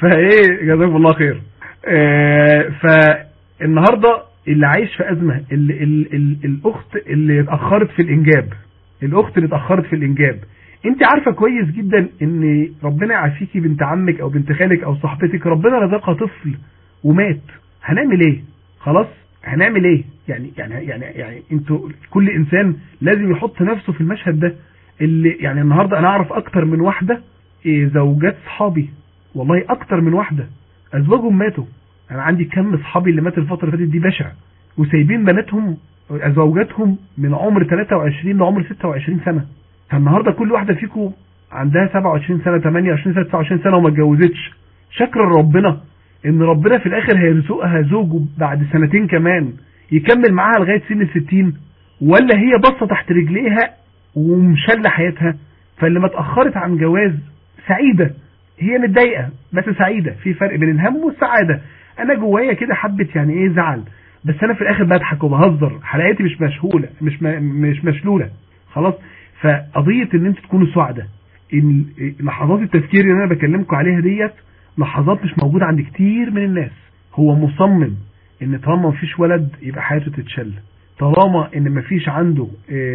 فايه جزاكم الله خير آه، فالنهارده اللي عايش في ازمه اللي ال ال الاخت اللي اتاخرت في الانجاب الاخت اللي اتاخرت في الانجاب انت عارفه كويس جدا ان ربنا يعافيكي بنت عمك او بنت خالك او صاحبتك ربنا رزقها طفل ومات هنعمل ايه خلاص هنعمل ايه يعني يعني يعني يعني انتوا كل انسان لازم يحط نفسه في المشهد ده اللي يعني النهارده انا اعرف اكتر من واحده إيه، زوجات صحابي والله اكتر من واحده ازواجهم ماتوا انا عندي كم اصحابي اللي مات الفتره اللي فاتت دي بشع وسايبين بناتهم زوجاتهم من عمر 23 لعمر 26 سنه فالنهارده كل واحده فيكم عندها 27 سنه 28 سنه 29 سنه وما اتجوزتش شكر ربنا ان ربنا في الاخر هيرزقها زوج بعد سنتين كمان يكمل معاها لغايه سن ال 60 ولا هي باصه تحت رجليها ومشله حياتها فاللي ما اتاخرت عن جواز سعيده هي متضايقه بس سعيده في فرق بين الهم والسعاده انا جوايا كده حبه يعني ايه زعل بس انا في الاخر بضحك وبهزر حلقاتي مش مشهوله مش م- مش مشلوله خلاص فقضيه ان انتوا تكونوا سعداء ان لحظات التفكير اللي انا بكلمكم عليها ديت لحظات مش موجوده عند كتير من الناس هو مصمم ان طالما مفيش ولد يبقى حياته تتشل طالما ان مفيش عنده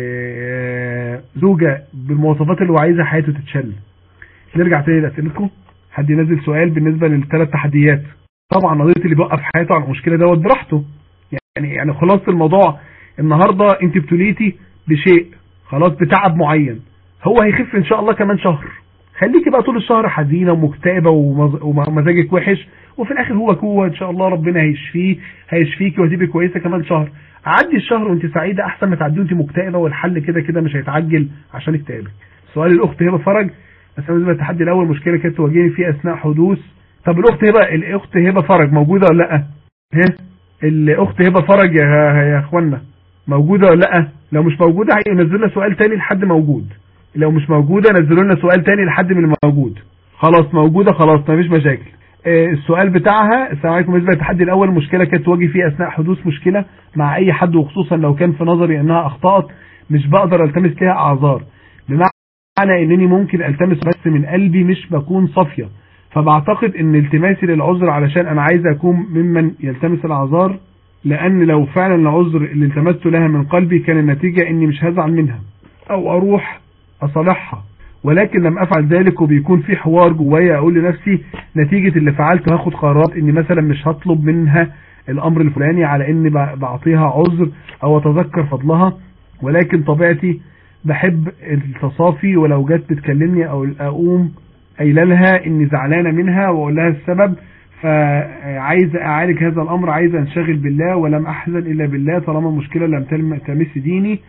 آه، زوجه بالمواصفات اللي هو عايزها حياته تتشل نرجع تاني لاسئلتكم حد ينزل سؤال بالنسبه للثلاث تحديات طبعا قضيه اللي بيوقف حياته عن المشكله دوت براحته يعني يعني خلاص الموضوع النهارده انت ابتليتي بشيء خلاص بتعب معين هو هيخف ان شاء الله كمان شهر خليكي بقى طول الشهر حزينه ومكتئبه ومز- ومزاجك وحش وفي الاخر هو هو ان شاء الله ربنا هيشفيه هيشفيكي وهتبقي كويسه كمان شهر عدي الشهر وانت سعيده احسن ما تعديه وانت مكتئبه والحل كده كده مش هيتعجل عشان اكتئابك سؤال الاخت هبه فرج بس بالنسبه للتحدي الاول مشكله كانت تواجهني فيه اثناء حدوث طب الاخت هبه الاخت هبه فرج موجوده ولا لا ها الاخت هبه فرج يا يا اخوانا موجوده ولا لا لو مش موجوده هينزلوا لنا سؤال تاني لحد موجود لو مش موجوده نزلوا لنا سؤال تاني لحد من الموجود خلاص موجوده خلاص مفيش مشاكل آه، السؤال بتاعها السلام عليكم بالنسبه للتحدي الاول مشكله كانت تواجه فيه اثناء حدوث مشكله مع اي حد وخصوصا لو كان في نظري انها اخطات مش بقدر التمس لها اعذار بمعنى انني ممكن التمس بس من قلبي مش بكون صافيه فبعتقد ان التماسي للعذر علشان انا عايز اكون ممن يلتمس الاعذار لان لو فعلا العذر اللي التمست لها من قلبي كان النتيجه اني مش هزعل منها او اروح اصالحها ولكن لم افعل ذلك وبيكون في حوار جوايا اقول لنفسي نتيجة اللي فعلته هاخد قرارات اني مثلا مش هطلب منها الامر الفلاني على اني ب- بعطيها عذر او اتذكر فضلها ولكن طبيعتي بحب التصافي ولو جت بتكلمني او اقوم قايله لها اني زعلانه منها واقول لها السبب فعايز اعالج هذا الامر عايز انشغل بالله ولم احزن الا بالله طالما المشكله لم تلم- تمس ديني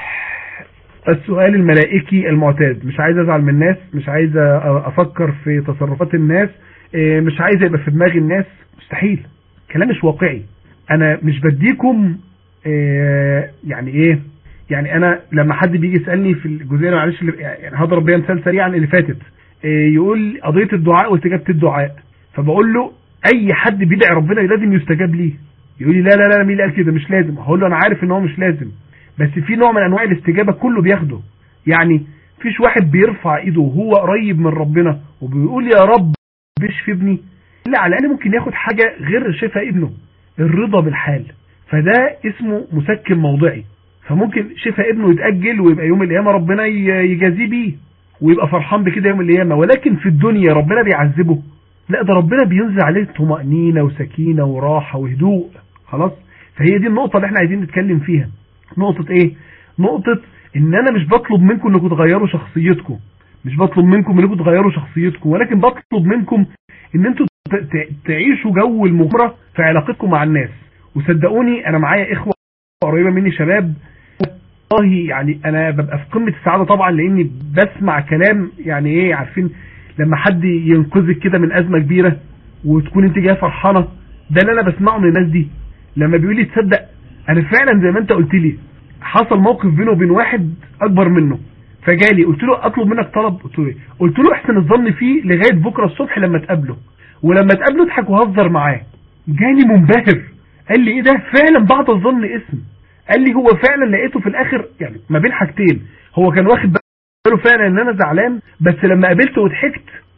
السؤال الملائكي المعتاد مش عايز ازعل من الناس مش عايز أ- افكر في تصرفات الناس إيه، مش عايز يبقى في دماغ الناس مستحيل كلام مش واقعي انا مش بديكم إيه، يعني ايه يعني انا لما حد بيجي يسالني في الجزئيه معلش اللي- يعني هضرب بيها مثال سريعا اللي فاتت إيه، يقول قضيه الدعاء واستجابه الدعاء فبقول له اي حد بيدعي ربنا لازم يستجاب ليه يقول لي لا لا لا مين اللي قال كده مش لازم هقول له انا عارف ان هو مش لازم بس في نوع من انواع الاستجابه كله بياخده يعني فيش واحد بيرفع ايده وهو قريب من ربنا وبيقول يا رب بيشفي ابني لا على الاقل ممكن ياخد حاجه غير شفاء ابنه الرضا بالحال فده اسمه مسكن موضعي فممكن شفاء ابنه يتاجل ويبقى يوم القيامه ربنا ي- يجازيه بيه ويبقى فرحان بكده يوم القيامه ولكن في الدنيا ربنا بيعذبه لا ده ربنا بينزل عليه طمأنينة وسكينة وراحة وهدوء خلاص فهي دي النقطة اللي احنا عايزين نتكلم فيها نقطة ايه نقطة ان انا مش بطلب منكم انكم تغيروا شخصيتكم مش بطلب منكم انكم تغيروا شخصيتكم ولكن بطلب منكم ان انتوا ت- ت- تعيشوا جو المغامرة في علاقتكم مع الناس وصدقوني انا معايا اخوة قريبة مني شباب والله يعني انا ببقى في قمة السعادة طبعا لاني بسمع كلام يعني ايه عارفين لما حد ينقذك كده من ازمة كبيرة وتكون انت جايه فرحانة ده اللي انا بسمعه من الناس دي لما بيقول لي تصدق انا فعلا زي ما انت قلت لي حصل موقف بينه وبين واحد اكبر منه فجالي قلت له اطلب منك طلب قلت له إيه؟ قلت له احسن الظن فيه لغايه بكره الصبح لما تقابله ولما تقابله اضحك وهزر معاه جالي منبهر قال لي ايه ده فعلا بعد الظن اسم قال لي هو فعلا لقيته في الاخر يعني ما بين حاجتين هو كان واخد باله فعلا ان انا زعلان بس لما قابلته وضحكت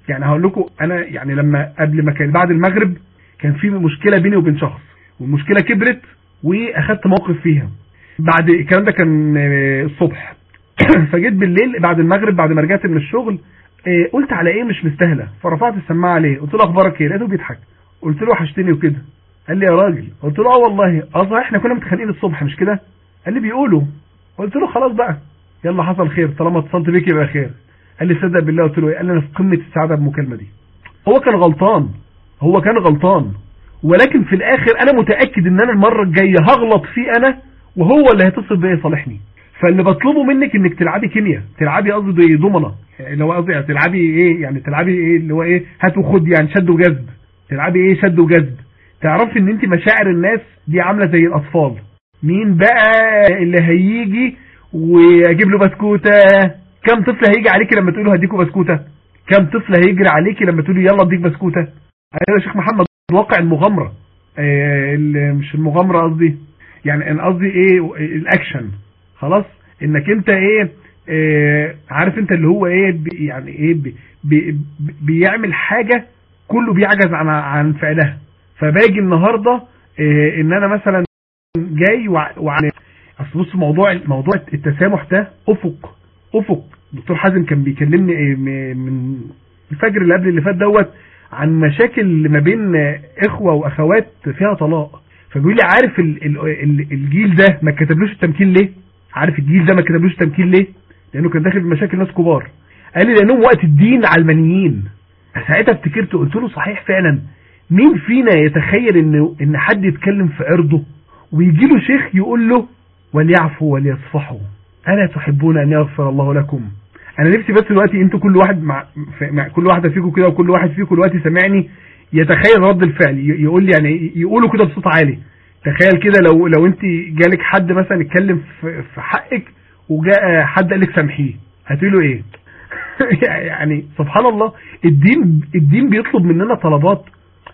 يعني هقول لكم انا يعني لما قبل ما كان بعد المغرب كان في مشكله بيني وبين شخص والمشكله كبرت واخدت موقف فيها بعد الكلام ده كان آه، الصبح فجيت بالليل بعد المغرب بعد ما رجعت من الشغل آه، قلت على ايه مش مستاهله فرفعت السماعه عليه قلت له اخبارك ايه لقيته بيضحك قلت له وحشتني وكده قال لي يا راجل قلت له اه والله اه صحيح احنا كنا متخانقين الصبح مش كده قال لي بيقولوا قلت له خلاص بقى يلا حصل خير طالما اتصلت بيك يبقى خير قال لي صدق بالله قلت له ايه قال لي انا في قمه السعاده بالمكالمه دي هو كان غلطان هو كان غلطان ولكن في الاخر انا متاكد ان انا المره الجايه هغلط فيه انا وهو اللي هيتصل بيا يصالحني فاللي بطلبه منك انك تلعبي كيمياء تلعبي قصدي دومنه اللي هو قصدي تلعبي ايه يعني تلعبي ايه اللي هو ايه هات وخد يعني شد وجذب تلعبي ايه شد وجذب تعرفي ان انت مشاعر الناس دي عامله زي الاطفال مين بقى اللي هيجي واجيب له بسكوته كم طفل هيجي عليكي لما تقول له هديكوا بسكوته كم طفل هيجري عليكي لما تقولي يلا اديك بسكوته ايوه يا شيخ محمد واقع المغامره آه ال- مش المغامره قصدي يعني انا قصدي ايه الاكشن خلاص انك انت ايه آه عارف انت اللي هو ايه بي- يعني ايه بي بي بيعمل حاجه كله بيعجز عن عن فعلها فباجي النهارده آه ان انا مثلا جاي وع- وعن اصل بص موضوع موضوع التسامح ده افق افق دكتور حازم كان بيكلمني إيه م- من الفجر اللي قبل اللي فات دوت عن مشاكل ما بين اخوه واخوات فيها طلاق فبيقول لي عارف ال ال ال الجيل ده ما كتبلوش التمكين ليه عارف الجيل ده ما كتبلوش التمكين ليه لانه كان داخل بمشاكل ناس كبار قال لي لانهم وقت الدين علمانيين ساعتها افتكرت قلت له صحيح فعلا مين فينا يتخيل ان ان حد يتكلم في عرضه ويجي له شيخ يقول له وليعفوا وليصفحوا الا تحبون ان يغفر الله لكم انا نفسي بس دلوقتي انتوا كل واحد مع, مع كل واحده فيكم كده وكل واحد فيكم دلوقتي سامعني يتخيل رد الفعل ي- يقول لي يعني يقولوا كده بصوت عالي تخيل كده لو لو انت جالك حد مثلا يتكلم في في حقك وجاء حد قال لك سامحيه هتقولي له ايه يعني سبحان الله الدين الدين بيطلب مننا طلبات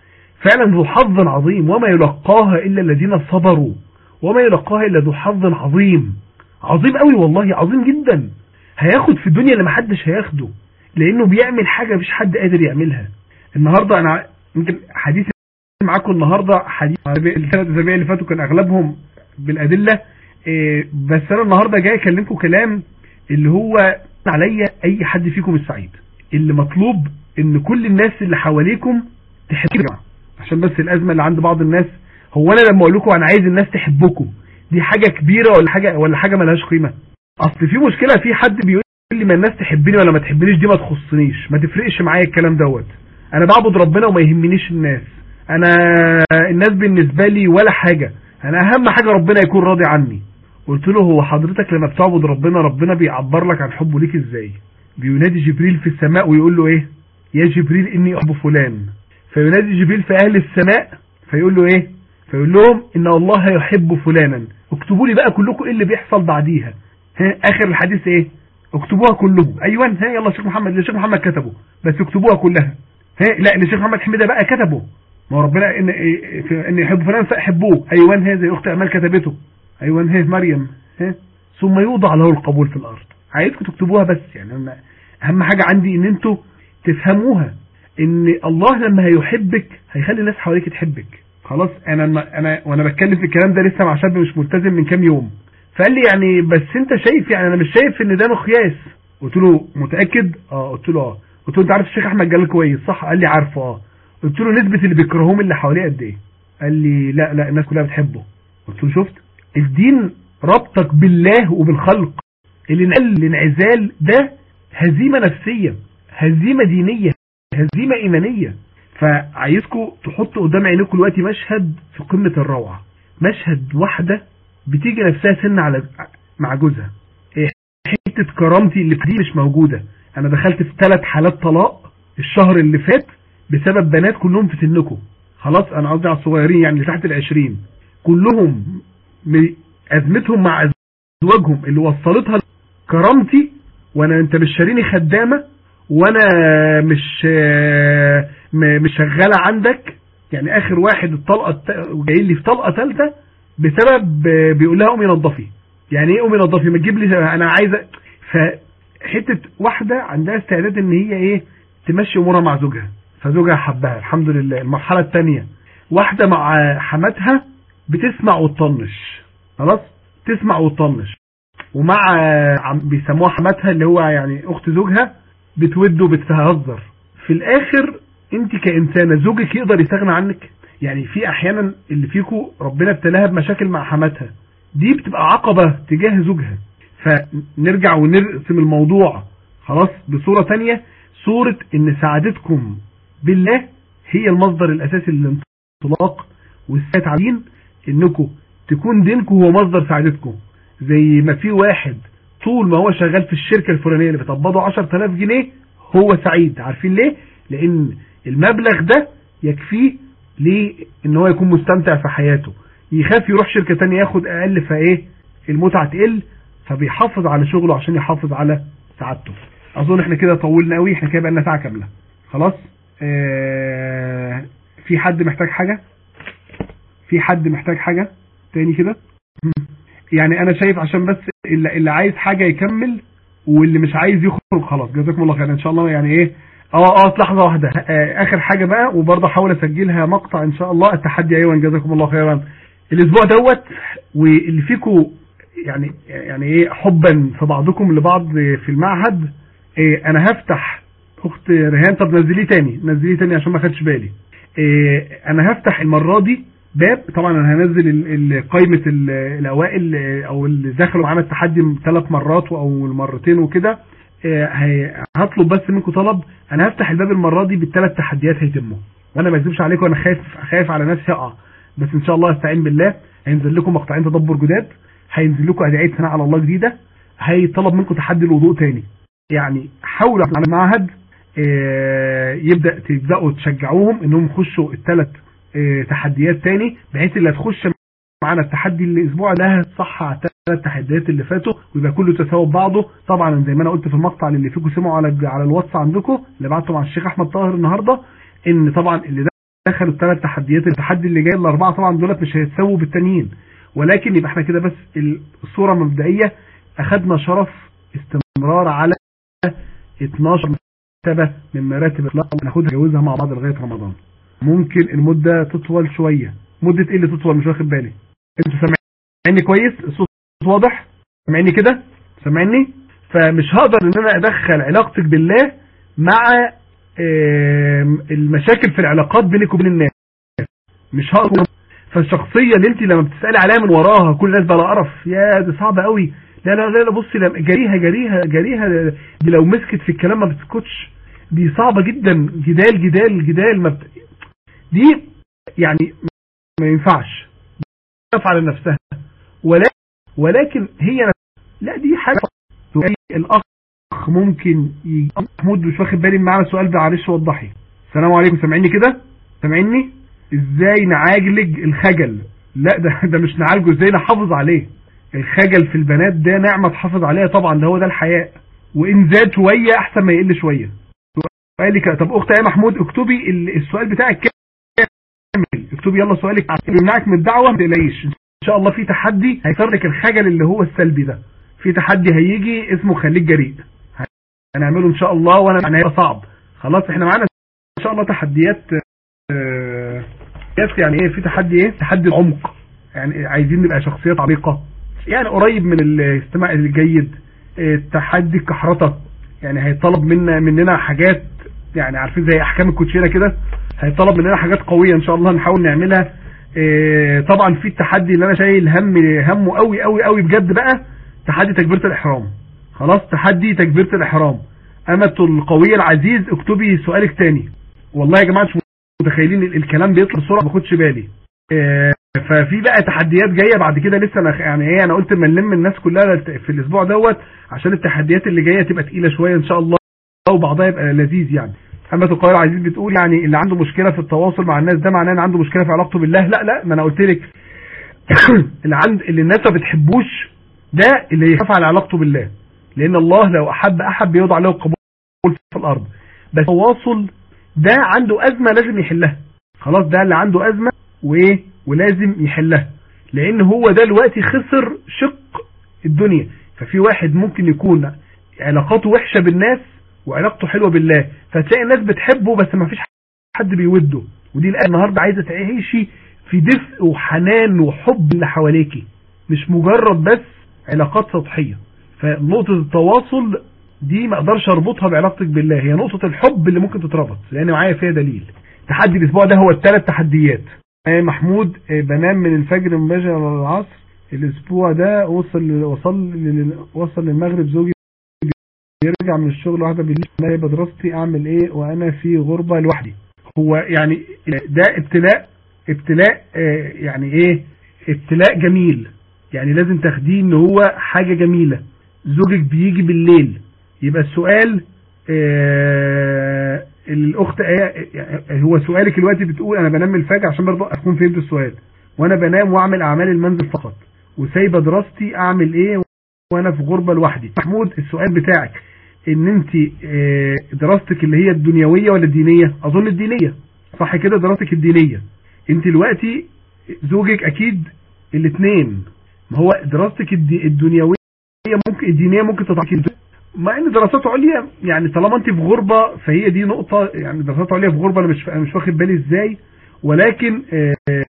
فعلا ذو حظ عظيم وما يلقاها الا الذين صبروا وما يلقاها الا ذو حظ عظيم عظيم قوي والله عظيم جدا هياخد في الدنيا اللي محدش هياخده لانه بيعمل حاجه مش حد قادر يعملها النهارده انا يمكن حديثي معاكم النهارده حديث الثلاث اسابيع اللي فاتوا كان اغلبهم بالادله إيه، بس انا النهارده جاي اكلمكم كلام اللي هو عليا اي حد فيكم السعيد اللي مطلوب ان كل الناس اللي حواليكم تحبكم عشان بس الازمه اللي عند بعض الناس هو انا لما اقول لكم انا عايز الناس تحبكم دي حاجه كبيره ولا حاجه ولا حاجه ملهاش قيمه اصل في مشكله في حد بيقول لي ما الناس تحبني ولا ما تحبنيش دي ما تخصنيش ما تفرقش معايا الكلام دوت انا بعبد ربنا وما يهمنيش الناس انا الناس بالنسبه لي ولا حاجه انا اهم حاجه ربنا يكون راضي عني قلت له هو حضرتك لما بتعبد ربنا ربنا بيعبر لك عن حبه ليك ازاي بينادي جبريل في السماء ويقول له ايه يا جبريل اني احب فلان فينادي جبريل في اهل السماء فيقول له ايه فيقول لهم ان الله يحب فلانا اكتبوا لي بقى كلكم ايه اللي بيحصل بعديها ها اخر الحديث ايه اكتبوها كلهم ايوه ها يلا الشيخ محمد الشيخ محمد كتبه بس اكتبوها كلها ها لا الشيخ محمد حميده بقى كتبه ما هو ربنا ان إيه، ان يحب فلان فاحبوه ايوه ها زي اخت امال كتبته ايوه ها مريم ها ثم يوضع له القبول في الارض عايزكم تكتبوها بس يعني أنا اهم حاجه عندي ان انتوا تفهموها ان الله لما هيحبك هيخلي الناس حواليك تحبك خلاص انا انا وانا بتكلم في الكلام ده لسه مع شاب مش ملتزم من كام يوم فقال لي يعني بس انت شايف يعني انا مش شايف ان ده مقياس قلت له متاكد اه قلت له اه قلت له انت عارف الشيخ احمد جلال كويس صح قال لي عارفه اه قلت له نسبه اللي بيكرهوهم اللي حواليه قد ايه قال لي لا لا الناس كلها بتحبه قلت له شفت الدين ربطك بالله وبالخلق الانعزال الانعزال ده هزيمه نفسيه هزيمه دينيه هزيمه ايمانيه فعايزكم تحطوا قدام عينيكم دلوقتي مشهد في قمه الروعه مشهد واحده بتيجي نفسها سن على مع جوزها إيه، حته كرامتي اللي في دي مش موجوده انا دخلت في ثلاث حالات طلاق الشهر اللي فات بسبب بنات كلهم في سنكم خلاص انا قصدي على الصغيرين يعني اللي تحت العشرين كلهم م- ازمتهم مع ازواجهم اللي وصلتها كرامتي وانا انت مش شاريني خدامه وانا مش آه، م- مش شغاله عندك يعني اخر واحد الطلقه الت- جاي لي في طلقه ثالثه بسبب آه، بيقول لها قومي نظفي يعني ايه قومي نظفي ما تجيب لي انا عايزه فحته واحده عندها استعداد ان هي ايه تمشي امورها مع زوجها فزوجها حبها الحمد لله المرحله الثانيه واحده مع حماتها بتسمع وتطنش خلاص تسمع وتطنش ومع عم بيسموها حماتها اللي هو يعني اخت زوجها بتود وبتهزر في الاخر انت كانسانه زوجك يقدر يستغنى عنك يعني في احيانا اللي فيكم ربنا ابتلاها بمشاكل مع حماتها دي بتبقى عقبه تجاه زوجها فنرجع ونرسم الموضوع خلاص بصوره تانية صوره ان سعادتكم بالله هي المصدر الاساسي للانطلاق والسات عارفين انكم تكون دينكم هو مصدر سعادتكم زي ما في واحد طول ما هو شغال في الشركة الفلانية اللي بتقبضه 10000 جنيه هو سعيد عارفين ليه لان المبلغ ده يكفيه ليه ان هو يكون مستمتع في حياته يخاف يروح شركة تانية ياخد اقل فايه المتعة تقل فبيحافظ على شغله عشان يحافظ على سعادته اظن احنا كده طولنا قوي احنا كده بقالنا ساعة كاملة خلاص اه في حد محتاج حاجة في حد محتاج حاجة تاني كده يعني انا شايف عشان بس اللي, اللي عايز حاجة يكمل واللي مش عايز يخرج خلاص جزاكم الله خير ان شاء الله يعني ايه اه اه لحظة واحدة آه اخر حاجة بقى وبرضه احاول اسجلها مقطع ان شاء الله التحدي ايوه جزاكم الله خيرا الاسبوع دوت واللي فيكم يعني يعني ايه حبا في بعضكم لبعض في المعهد إيه انا هفتح اخت ريهان طب نزليه تاني نزليه تاني عشان ما خدش بالي إيه انا هفتح المرة دي باب طبعا انا هنزل قائمة الاوائل او اللي دخلوا معانا التحدي ثلاث مرات او المرتين وكده هطلب بس منكم طلب انا هفتح الباب المرة دي بالثلاث تحديات هيتموا وانا ما اكذبش عليكم انا خايف خايف على نفسي اقع بس ان شاء الله استعين بالله هينزل لكم مقطعين تدبر جداد هينزل لكم ادعيه ثناء على الله جديده هيطلب منكم تحدي الوضوء تاني يعني حاولوا على المعهد يبدا تبداوا تشجعوهم انهم يخشوا الثلاث تحديات تاني بحيث اللي هتخش معانا التحدي الاسبوع ده صح على الثلاث تحديات اللي فاتوا ويبقى كله تساوي بعضه طبعا زي ما انا قلت في المقطع اللي فيكم سمعوا على على الواتس عندكم اللي بعته مع الشيخ احمد طاهر النهارده ان طبعا اللي دخلوا الثلاث تحديات التحدي اللي جاي الاربعه طبعا دولت مش هيتساووا بالتانيين ولكن يبقى احنا كده بس الصوره المبدئيه اخذنا شرف استمرار على 12 مرتبه من مراتب الاطلاق وناخدها نجوزها مع بعض لغايه رمضان ممكن المدة تطول شوية مدة ايه اللي تطول مش واخد بالي انتوا سامعيني كويس الصوت واضح سامعيني كده سامعيني فمش هقدر ان انا ادخل علاقتك بالله مع المشاكل في العلاقات بينك وبين الناس مش هقدر فالشخصية اللي انت لما بتسألي عليها من وراها كل الناس بقى قرف يا دي صعبة قوي لا لا لا, لا بصي جريها جريها جريها دي لو مسكت في الكلام ما بتسكتش دي صعبة جدا جدال جدال جدال ما بت... دي يعني ما ينفعش تفعل نفسها ولكن ولكن هي لا دي حاجة الأخ ممكن يجي محمود مش واخد بالي معانا السؤال ده معلش وضحي السلام عليكم سامعيني كده سامعيني ازاي نعالج الخجل لا ده ده مش نعالجه ازاي نحافظ عليه الخجل في البنات ده نعمة تحافظ عليها طبعا ده هو ده الحياء وان زاد شوية احسن ما يقل شوية سؤالك طب اخت يا محمود اكتبي السؤال بتاعك كامل اكتبي يلا سؤالك يمنعك من الدعوة ما تقلقيش ان شاء الله في تحدي هيصير لك الخجل اللي هو السلبي ده في تحدي هيجي اسمه خليك جريء هنعمله ان شاء الله وانا يعني هيبقى صعب خلاص احنا معانا ان شاء الله تحديات اه يعني ايه في تحدي ايه تحدي العمق يعني عايزين نبقى شخصيات عميقة يعني قريب من الاستماع الجيد اه تحدي الكحرطة يعني هيطلب منا مننا حاجات يعني عارفين زي احكام الكوتشينه كده هيطلب مننا حاجات قويه ان شاء الله نحاول نعملها إيه طبعا في التحدي اللي انا شايل هم همه قوي قوي قوي بجد بقى تحدي تكبيره الاحرام خلاص تحدي تكبيره الاحرام امة القوية العزيز اكتبي سؤالك تاني والله يا جماعه مش متخيلين الكلام بيطلع بسرعه ما باخدش بالي إيه ففي بقى تحديات جايه بعد كده لسه انا يعني ايه انا قلت اما نلم الناس كلها في الاسبوع دوت عشان التحديات اللي جايه تبقى تقيله شويه ان شاء الله وبعضها يبقى لذيذ يعني محمد القاهرة عزيز بتقول يعني اللي عنده مشكلة في التواصل مع الناس ده معناه ان عنده مشكلة في علاقته بالله لا لا ما انا قلت لك اللي عند اللي الناس ما بتحبوش ده اللي يخاف على علاقته بالله لان الله لو احب احب يوضع له قبول في الارض بس التواصل ده عنده ازمة لازم يحلها خلاص ده اللي عنده ازمة وايه ولازم يحلها لان هو ده دلوقتي خسر شق الدنيا ففي واحد ممكن يكون علاقاته وحشة بالناس وعلاقته حلوه بالله فتلاقي الناس بتحبه بس ما فيش حد بيوده ودي الآية النهارده عايزه تعيشي في دفء وحنان وحب اللي حواليكي مش مجرد بس علاقات سطحيه فنقطه التواصل دي ما اقدرش اربطها بعلاقتك بالله هي نقطه الحب اللي ممكن تتربط لان معايا فيها دليل تحدي الاسبوع ده هو الثلاث تحديات آه، محمود آه، بنام من الفجر مباشر على العصر الاسبوع ده وصل وصل لل- وصل للمغرب زوجي بيرجع من الشغل واحده بالليل انا يبقى دراستي اعمل ايه وانا في غربه لوحدي هو يعني ده ابتلاء ابتلاء آه، يعني ايه ابتلاء جميل يعني لازم تاخديه ان هو حاجه جميله زوجك بيجي بالليل يبقى السؤال آه، الاخت آية آه، هو سؤالك دلوقتي بتقول انا بنام الفجر عشان برضه اكون فهمت السؤال وانا بنام واعمل اعمال المنزل فقط وسايبه دراستي اعمل ايه وانا في غربه لوحدي محمود السؤال بتاعك ان انت آه، دراستك اللي هي الدنيويه ولا الدينيه اظن الدينيه صح كده دراستك الدينيه انت دلوقتي زوجك اكيد الاثنين ما هو دراستك الدي- الدنيويه ممكن الدينيه ممكن تضعك مع ان دراسات عليا يعني طالما انت في غربه فهي دي نقطه يعني دراسات عليا في غربه انا مش أنا مش واخد بالي ازاي ولكن آه،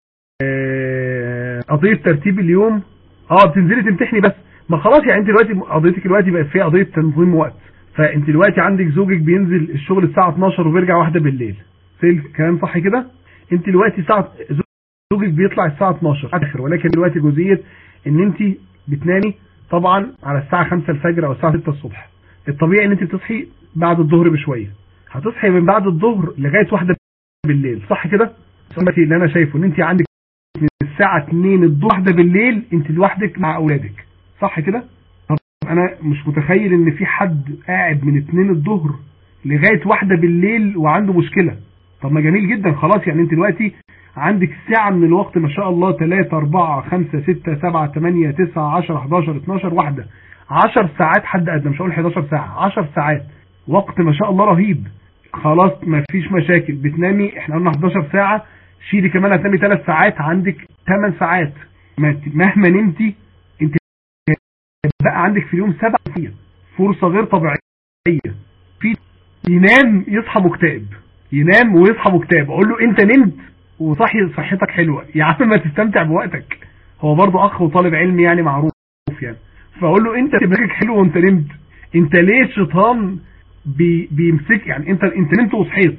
آه، قضيه ترتيب اليوم اه بتنزلي تمتحني بس ما خلاص يعني انت دلوقتي قضيتك دلوقتي بقت فيها قضيه تنظيم وقت فانت دلوقتي عندك زوجك بينزل الشغل الساعه 12 وبيرجع واحده بالليل زي الكلام صح كده انت دلوقتي ساعه زوجك بيطلع الساعه 12 اخر ولكن دلوقتي جزئيه ان انت بتنامي طبعا على الساعه 5 الفجر او الساعه 6 الصبح الطبيعي ان انت بتصحي بعد الظهر بشويه هتصحي من بعد الظهر لغايه واحده بالليل صح كده دلوقتي اللي انا شايفه ان انت عندك من الساعه 2 الظهر واحده بالليل انت لوحدك مع اولادك صح كده طب انا مش متخيل ان في حد قاعد من 2 الظهر لغايه واحده بالليل وعنده مشكله طب ما جميل جدا خلاص يعني انت دلوقتي عندك ساعة من الوقت ما شاء الله 3 4 5 6 7 8 9 10 11 12 واحدة 10 ساعات حد ادنى مش هقول 11 ساعة 10 ساعات وقت ما شاء الله رهيب خلاص ما فيش مشاكل بتنامي احنا قلنا 11 ساعة شيلي كمان هتنامي 3 ساعات عندك 8 ساعات ما- مهما نمتي انت بقى عندك في اليوم 7 ساعات فرصة غير طبيعية في ينام يصحى مكتئب ينام ويصحى مكتئب اقول له انت نمت وصحي صحتك حلوه يا عم ما تستمتع بوقتك هو برضه اخ وطالب علم يعني معروف يعني فاقول له انت دماغك حلو وانت نمت انت ليه الشيطان بي بيمسك يعني انت انت نمت وصحيت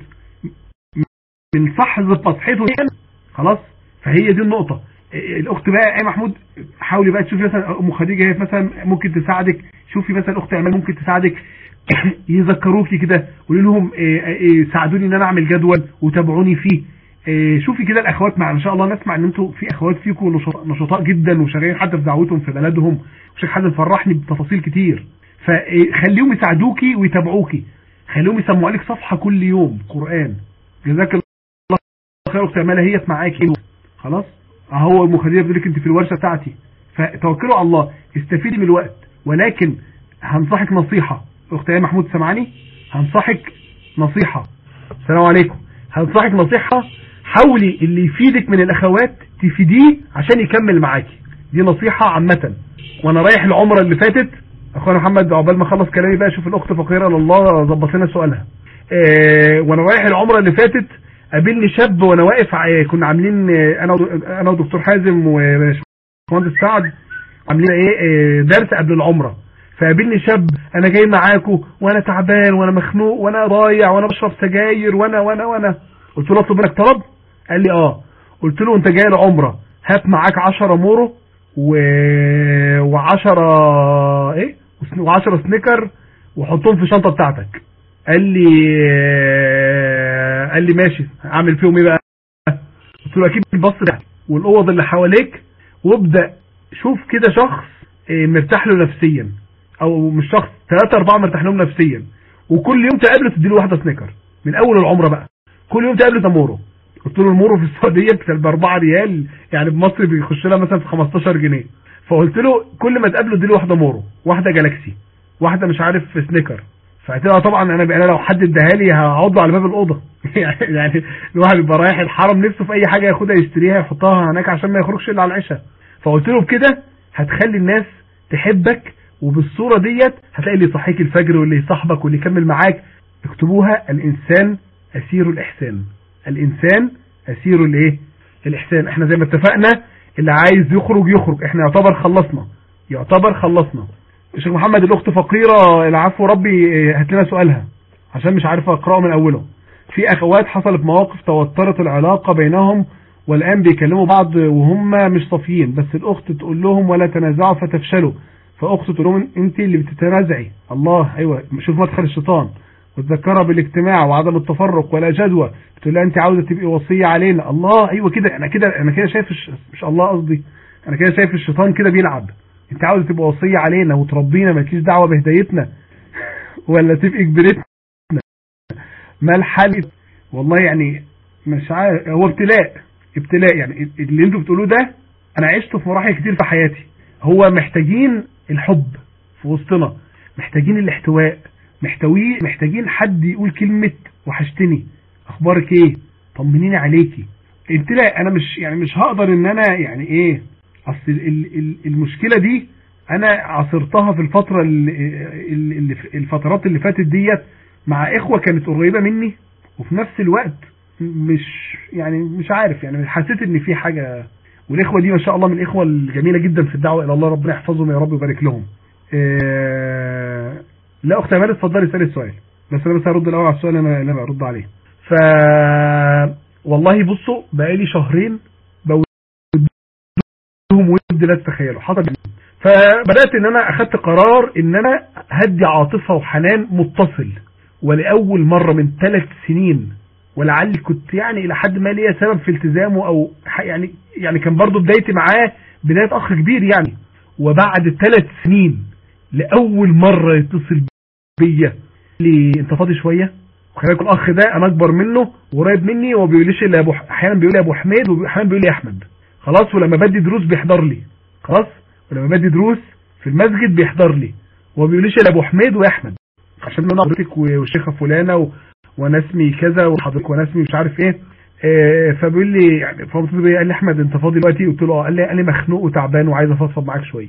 من لحظه ما صحيت ونام خلاص فهي دي النقطه إيه، الاخت بقى ايه محمود حاولي بقى تشوفي مثلا ام خديجه هي مثلا ممكن تساعدك شوفي مثلا اخت ايمان ممكن تساعدك يذكروكي كده قولي لهم إيه، إيه، ساعدوني ان انا اعمل جدول وتابعوني فيه إيه، شوفي كده الاخوات مع ان شاء الله نسمع ان انتوا في اخوات فيكم نشط- نشطاء جدا وشغالين حتى في دعوتهم في بلدهم وشيخ حازم فرحني بتفاصيل كتير فخليهم يساعدوكي ويتابعوكي خليهم يسمعوا لك صفحه كل يوم قران جزاك الله خير اخت امال هي معاكي خلاص اهو ام خديجه بتقول لك انت في الورشه بتاعتي فتوكلوا على الله استفيدي من الوقت ولكن هنصحك نصيحه اخت يا محمود سامعاني هنصحك نصيحه السلام عليكم هنصحك نصيحه حاولي اللي يفيدك من الاخوات تفيديه عشان يكمل معاكي دي نصيحه عامه وانا رايح العمره اللي فاتت اخويا محمد عقبال ما اخلص كلامي بقى اشوف الاخت فقيره لله ظبط لنا سؤالها اه وانا رايح العمره اللي فاتت قابلني شاب وانا واقف ع- كنا عاملين اه، انا ود- انا ودكتور حازم وباشمهندس سعد عاملين ايه اه، درس قبل العمره فقابلني شاب انا جاي معاكم وانا تعبان وانا مخنوق وانا ضايع وانا بشرب سجاير وانا وانا وانا قلت له اطلب منك طلب قال لي اه قلت له انت جاي العمره هات معاك 10 مورو و و10 ايه و10 سنيكر وحطهم في الشنطه بتاعتك قال لي آه، قال لي ماشي اعمل فيهم ايه بقى قلت له اكيد البص ده والاوض اللي حواليك وابدا شوف كده شخص آه، مرتاح له نفسيا او مش شخص ثلاثة أربعة مرتاح لهم نفسيا وكل يوم تقابله تديله واحدة سنيكر من أول العمرة بقى كل يوم تقابله تمورو قلت له المورو في السعودية ب 4 ريال يعني بمصر بيخش لها مثلا في 15 جنيه فقلت له كل ما تقابله اديله واحدة مورو واحدة جالاكسي واحدة مش عارف سنيكر فهتبقى طبعا انا انا لو حد اداها لي هقعده على باب الاوضه يعني الواحد بيبقى رايح الحرم نفسه في اي حاجه ياخدها يشتريها يحطها هناك عشان ما يخرجش الا على العشاء فقلت له بكده هتخلي الناس تحبك وبالصورة ديت هتلاقي اللي يصحيك الفجر واللي يصاحبك واللي يكمل معاك اكتبوها الانسان اسير الاحسان الانسان اسير الايه الاحسان احنا زي ما اتفقنا اللي عايز يخرج يخرج احنا يعتبر خلصنا يعتبر خلصنا الشيخ محمد الاخت فقيرة العفو ربي هات لنا سؤالها عشان مش عارف اقراه من اوله في اخوات حصلت مواقف توترت العلاقة بينهم والان بيكلموا بعض وهم مش صافيين بس الاخت تقول لهم ولا تنازعوا فتفشلوا فاخت تقول لهم انت اللي بتتنازعي الله ايوه شوف مدخل الشيطان وتذكرها بالاجتماع وعدم التفرق ولا جدوى بتقول لها انت عاوزه تبقي وصيه علينا الله ايوه كده انا كده انا كده شايف الش... مش الله قصدي انا كده شايف الشيطان كده بيلعب انت عاوزه تبقى وصيه علينا وتربينا مالكيش دعوه بهدايتنا ولا تبقي كبرتنا ما الحل والله يعني مش عارف هو ابتلاء ابتلاء يعني اللي انتوا بتقولوه ده انا عشته في مراحل كتير في حياتي هو محتاجين الحب في وسطنا محتاجين الاحتواء محتوي محتاجين حد يقول كلمة وحشتني اخبارك ايه طمنيني عليكي ابتلاء انا مش يعني مش هقدر ان انا يعني ايه اصل ال- ال- المشكلة دي انا عاصرتها في الفترة اللي اللي الفترات اللي فاتت ديت مع اخوة كانت قريبة مني وفي نفس الوقت مش يعني مش عارف يعني حسيت ان في حاجة والاخوة دي ما شاء الله من الاخوة الجميلة جدا في الدعوة الى الله ربنا يحفظهم يا رب ويبارك لهم آه، لا اخت امال اتفضلي اسالي السؤال بس انا بس هرد الاول على السؤال اللي انا اللي انا برد عليه ف والله بصوا بقالي شهرين بودهم ود لا تتخيلوا حصل إيه؟ فبدات ان انا اخدت قرار ان انا هدي عاطفه وحنان متصل ولاول مره من ثلاث سنين ولعلي كنت يعني الى حد ما ليا سبب في التزامه او ح- يعني يعني كان برضو بدايتي معاه بدايه اخ كبير يعني وبعد ثلاث سنين لاول مره يتصل بيا لي انت فاضي شويه وخلي بالك الاخ ده انا اكبر منه وقريب مني وما بيقوليش الا ابو ح- احيانا بيقول لي ابو حميد واحيانا بيقول لي احمد خلاص ولما بدي دروس بيحضر لي خلاص ولما بدي دروس في المسجد بيحضر لي وما بيقوليش الا ابو حميد واحمد عشان انا حضرتك و- والشيخه فلانه و... وانا اسمي كذا وحضرتك وانا اسمي مش عارف ايه آه، فبيقول لي يعني فبتصل بيا قال لي احمد انت فاضي دلوقتي قلت له اه قال لي قال لي مخنوق وتعبان وعايز افضفض معاك شويه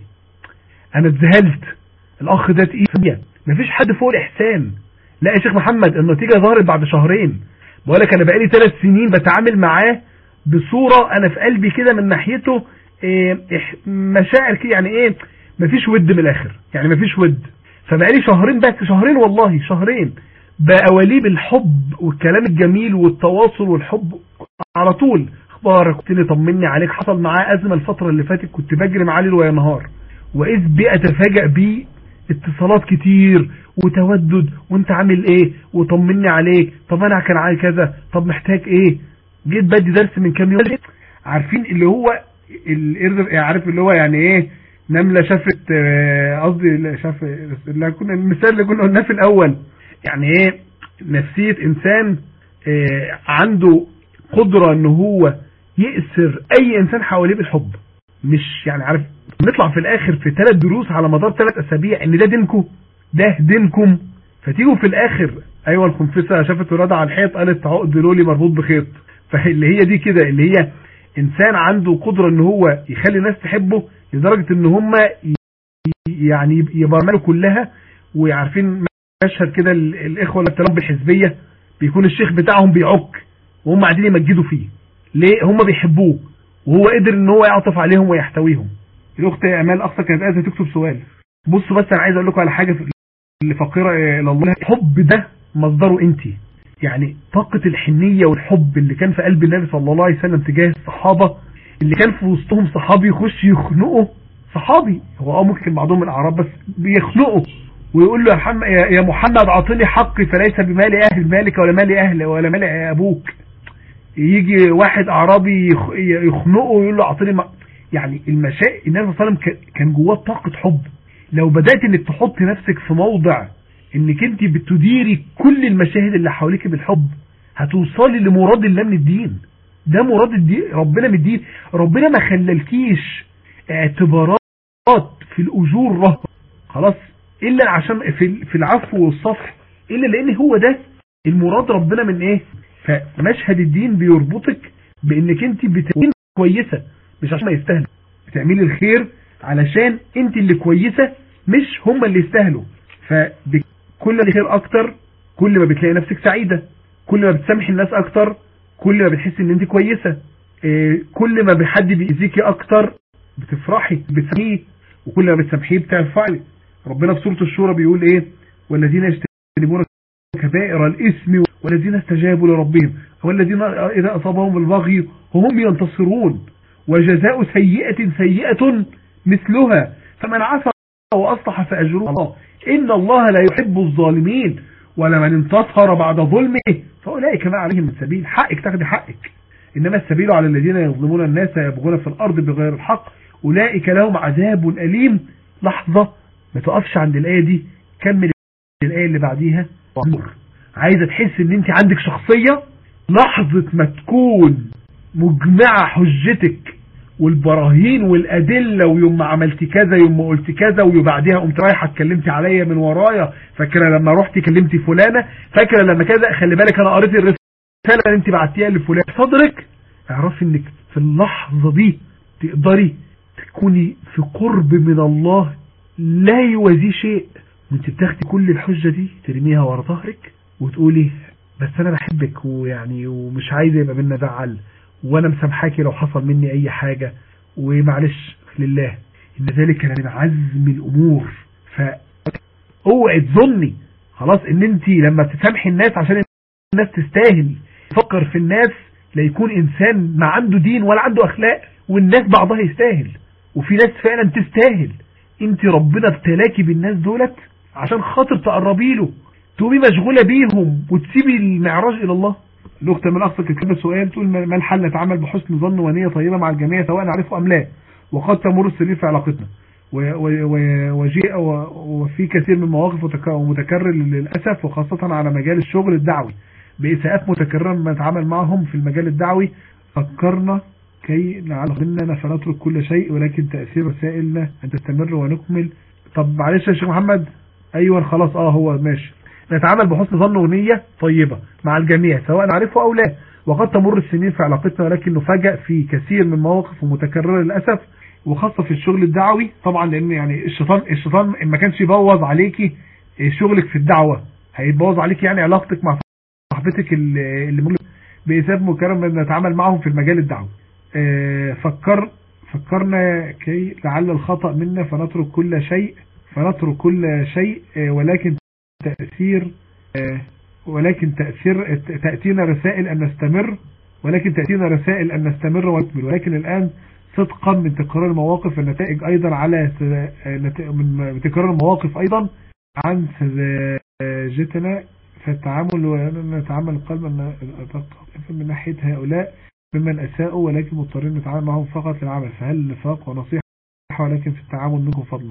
انا اتذهلت الاخ ده تقيل فيا مفيش حد فوق الاحسان لا يا شيخ محمد النتيجه ظهرت بعد شهرين بقول لك انا بقالي ثلاث سنين بتعامل معاه بصوره انا في قلبي كده من ناحيته إيه إح- مشاعر كده يعني ايه مفيش ود من الاخر يعني مفيش ود فبقالي شهرين بس شهرين والله شهرين بأواليب الحب والكلام الجميل والتواصل والحب على طول اخبارك قلت لي طمني عليك حصل معاه ازمه الفتره اللي فاتت كنت بجري معاه ليل ويا نهار واذ بي اتفاجئ بيه اتصالات كتير وتودد وانت عامل ايه وطمني عليك طب انا كان عايز كذا طب محتاج ايه جيت بدي درس من كام يوم عارفين اللي هو القرد عارف اللي هو يعني ايه نمله شافت آه، قصدي لا، شاف اللي كنا المثال اللي كنا قلناه في الاول يعني ايه نفسيه انسان آه، عنده قدره ان هو يأسر اي انسان حواليه بالحب مش يعني عارف نطلع في الاخر في ثلاث دروس على مدار ثلاث اسابيع ان ده دينكم ده دينكم فتيجوا في الاخر ايوه الخنفسه شافت ولاده على الحيط قالت عقد لولي مربوط بخيط فاللي هي دي كده اللي هي انسان عنده قدره ان هو يخلي الناس تحبه لدرجه ان هم يعني يبرمجوا كلها وعارفين مشهد كده ال- الاخوه اللي بتلعب بالحزبيه بيكون الشيخ بتاعهم بيعك وهم قاعدين يمجدوا فيه ليه هم بيحبوه وهو قدر ان هو يعطف عليهم ويحتويهم الاخت امال اقصى كانت عايزه تكتب سؤال بصوا بس انا عايز اقول لكم على حاجه في- اللي فقيره الى الله الحب ده مصدره انت يعني طاقه الحنيه والحب اللي كان في قلب النبي صلى الله عليه وسلم تجاه الصحابه اللي كان في وسطهم صحابي يخش يخنقه صحابي هو اه ممكن بعضهم من الاعراب بس بيخنقه ويقول له يا محمد يا يا محمد اعطني حقي فليس بمال اهل مالك ولا مال اهل ولا مال ابوك يجي واحد اعرابي يخ- يخنقه ويقول له اعطني ما يعني المشا النبي صلى الله عليه وسلم ك- كان جواه طاقه حب لو بدات انك تحط نفسك في موضع انك انت بتديري كل المشاهد اللي حواليك بالحب هتوصلي لمراد الله من الدين ده مراد الدين ربنا من الدين ربنا ما خللكيش اعتبارات في الاجور رهبه خلاص الا عشان في في العفو والصفح الا لان هو ده المراد ربنا من ايه فمشهد الدين بيربطك بانك انت بتكون كويسه مش عشان ما يستاهل بتعملي الخير علشان انت اللي كويسه مش هم اللي يستاهلوا فكل ما خير اكتر كل ما بتلاقي نفسك سعيدة كل ما بتسامحي الناس اكتر كل ما بتحسي ان انت كويسة إيه، كل ما حد بيأذيكي اكتر بتفرحي بتسامحيه وكل ما بتسامحيه بترفعي ربنا في سورة الشورى بيقول ايه والذين يجتنبون كبائر الاسم والذين استجابوا لربهم والذين اذا اصابهم البغي هم ينتصرون وجزاء سيئة سيئة مثلها فمن عفا واصلح فاجره الله ان الله لا يحب الظالمين ولمن انتصر بعد ظلمه فاولئك ما عليهم من سبيل حقك تاخدي حقك انما السبيل على الذين يظلمون الناس يبغون في الارض بغير الحق اولئك لهم عذاب اليم لحظة ما تقفش عند الايه دي كمل الايه اللي بعديها وامر عايزه تحس ان انت عندك شخصيه لحظه ما تكون مجمعه حجتك والبراهين والادله ويوم ما عملتي كذا يوم ما قلت كذا وبعديها قمت رايحه اتكلمتي عليا من ورايا فاكره لما رحتي كلمتي فلانه فاكره لما كذا خلي بالك انا قريت الرساله اللي انت بعتيها لفلان صدرك اعرفي انك في اللحظه دي تقدري تكوني في قرب من الله لا يوازيه شيء وانت بتاخدي كل الحجة دي ترميها ورا ظهرك وتقولي بس انا بحبك ويعني ومش عايزه يبقى بينا زعل وانا مسامحاكي لو حصل مني اي حاجة ومعلش لله ان ذلك من عزم الامور فاوعي تظني خلاص ان انت لما تسامحي الناس عشان الناس تستاهل تفكر في الناس لا يكون انسان ما عنده دين ولا عنده اخلاق والناس بعضها يستاهل وفي ناس فعلا تستاهل انت ربنا ابتلاكي بالناس دولت عشان خاطر تقربي له تقومي مشغولة بيهم وتسيبي المعراج الى الله الاخت من اقصى كتابة سؤال تقول ما الحل نتعامل بحسن ظن ونية طيبة مع الجميع سواء نعرفه ام لا وقد تمر السنين في علاقتنا وجيء وفي كثير من المواقف متكرر للأسف وخاصة على مجال الشغل الدعوي بإساءات متكررة ما نتعامل معهم في المجال الدعوي فكرنا كي لعلنا فنترك كل شيء ولكن تأثير رسائلنا أن تستمر ونكمل طب معلش يا شيخ محمد أيوة خلاص اه هو ماشي نتعامل بحسن ظن ونية طيبة مع الجميع سواء نعرفه أو لا وقد تمر السنين في علاقتنا ولكن نفاجأ في كثير من مواقف متكررة للأسف وخاصة في الشغل الدعوي طبعا لأن يعني الشيطان الشيطان ما كانش يبوظ عليكي شغلك في الدعوة هيبوظ عليكي يعني علاقتك مع صاحبتك اللي ممكن بإساب مكرم أن نتعامل معهم في المجال الدعوي فكر فكرنا كي لعل الخطأ منا فنترك كل شيء فنترك كل شيء ولكن تأثير ولكن تأثير تأتينا رسائل أن نستمر ولكن تأتينا رسائل أن نستمر ونكمل ولكن الآن صدقا من تكرار المواقف النتائج أيضا على من تكرار المواقف أيضا عن سذاجتنا فالتعامل ونتعامل قلبا من ناحية هؤلاء ممن أساءوا ولكن مضطرين نتعامل معهم فقط للعمل فهل نفاق ونصيحة ولكن في التعامل منكم فضلا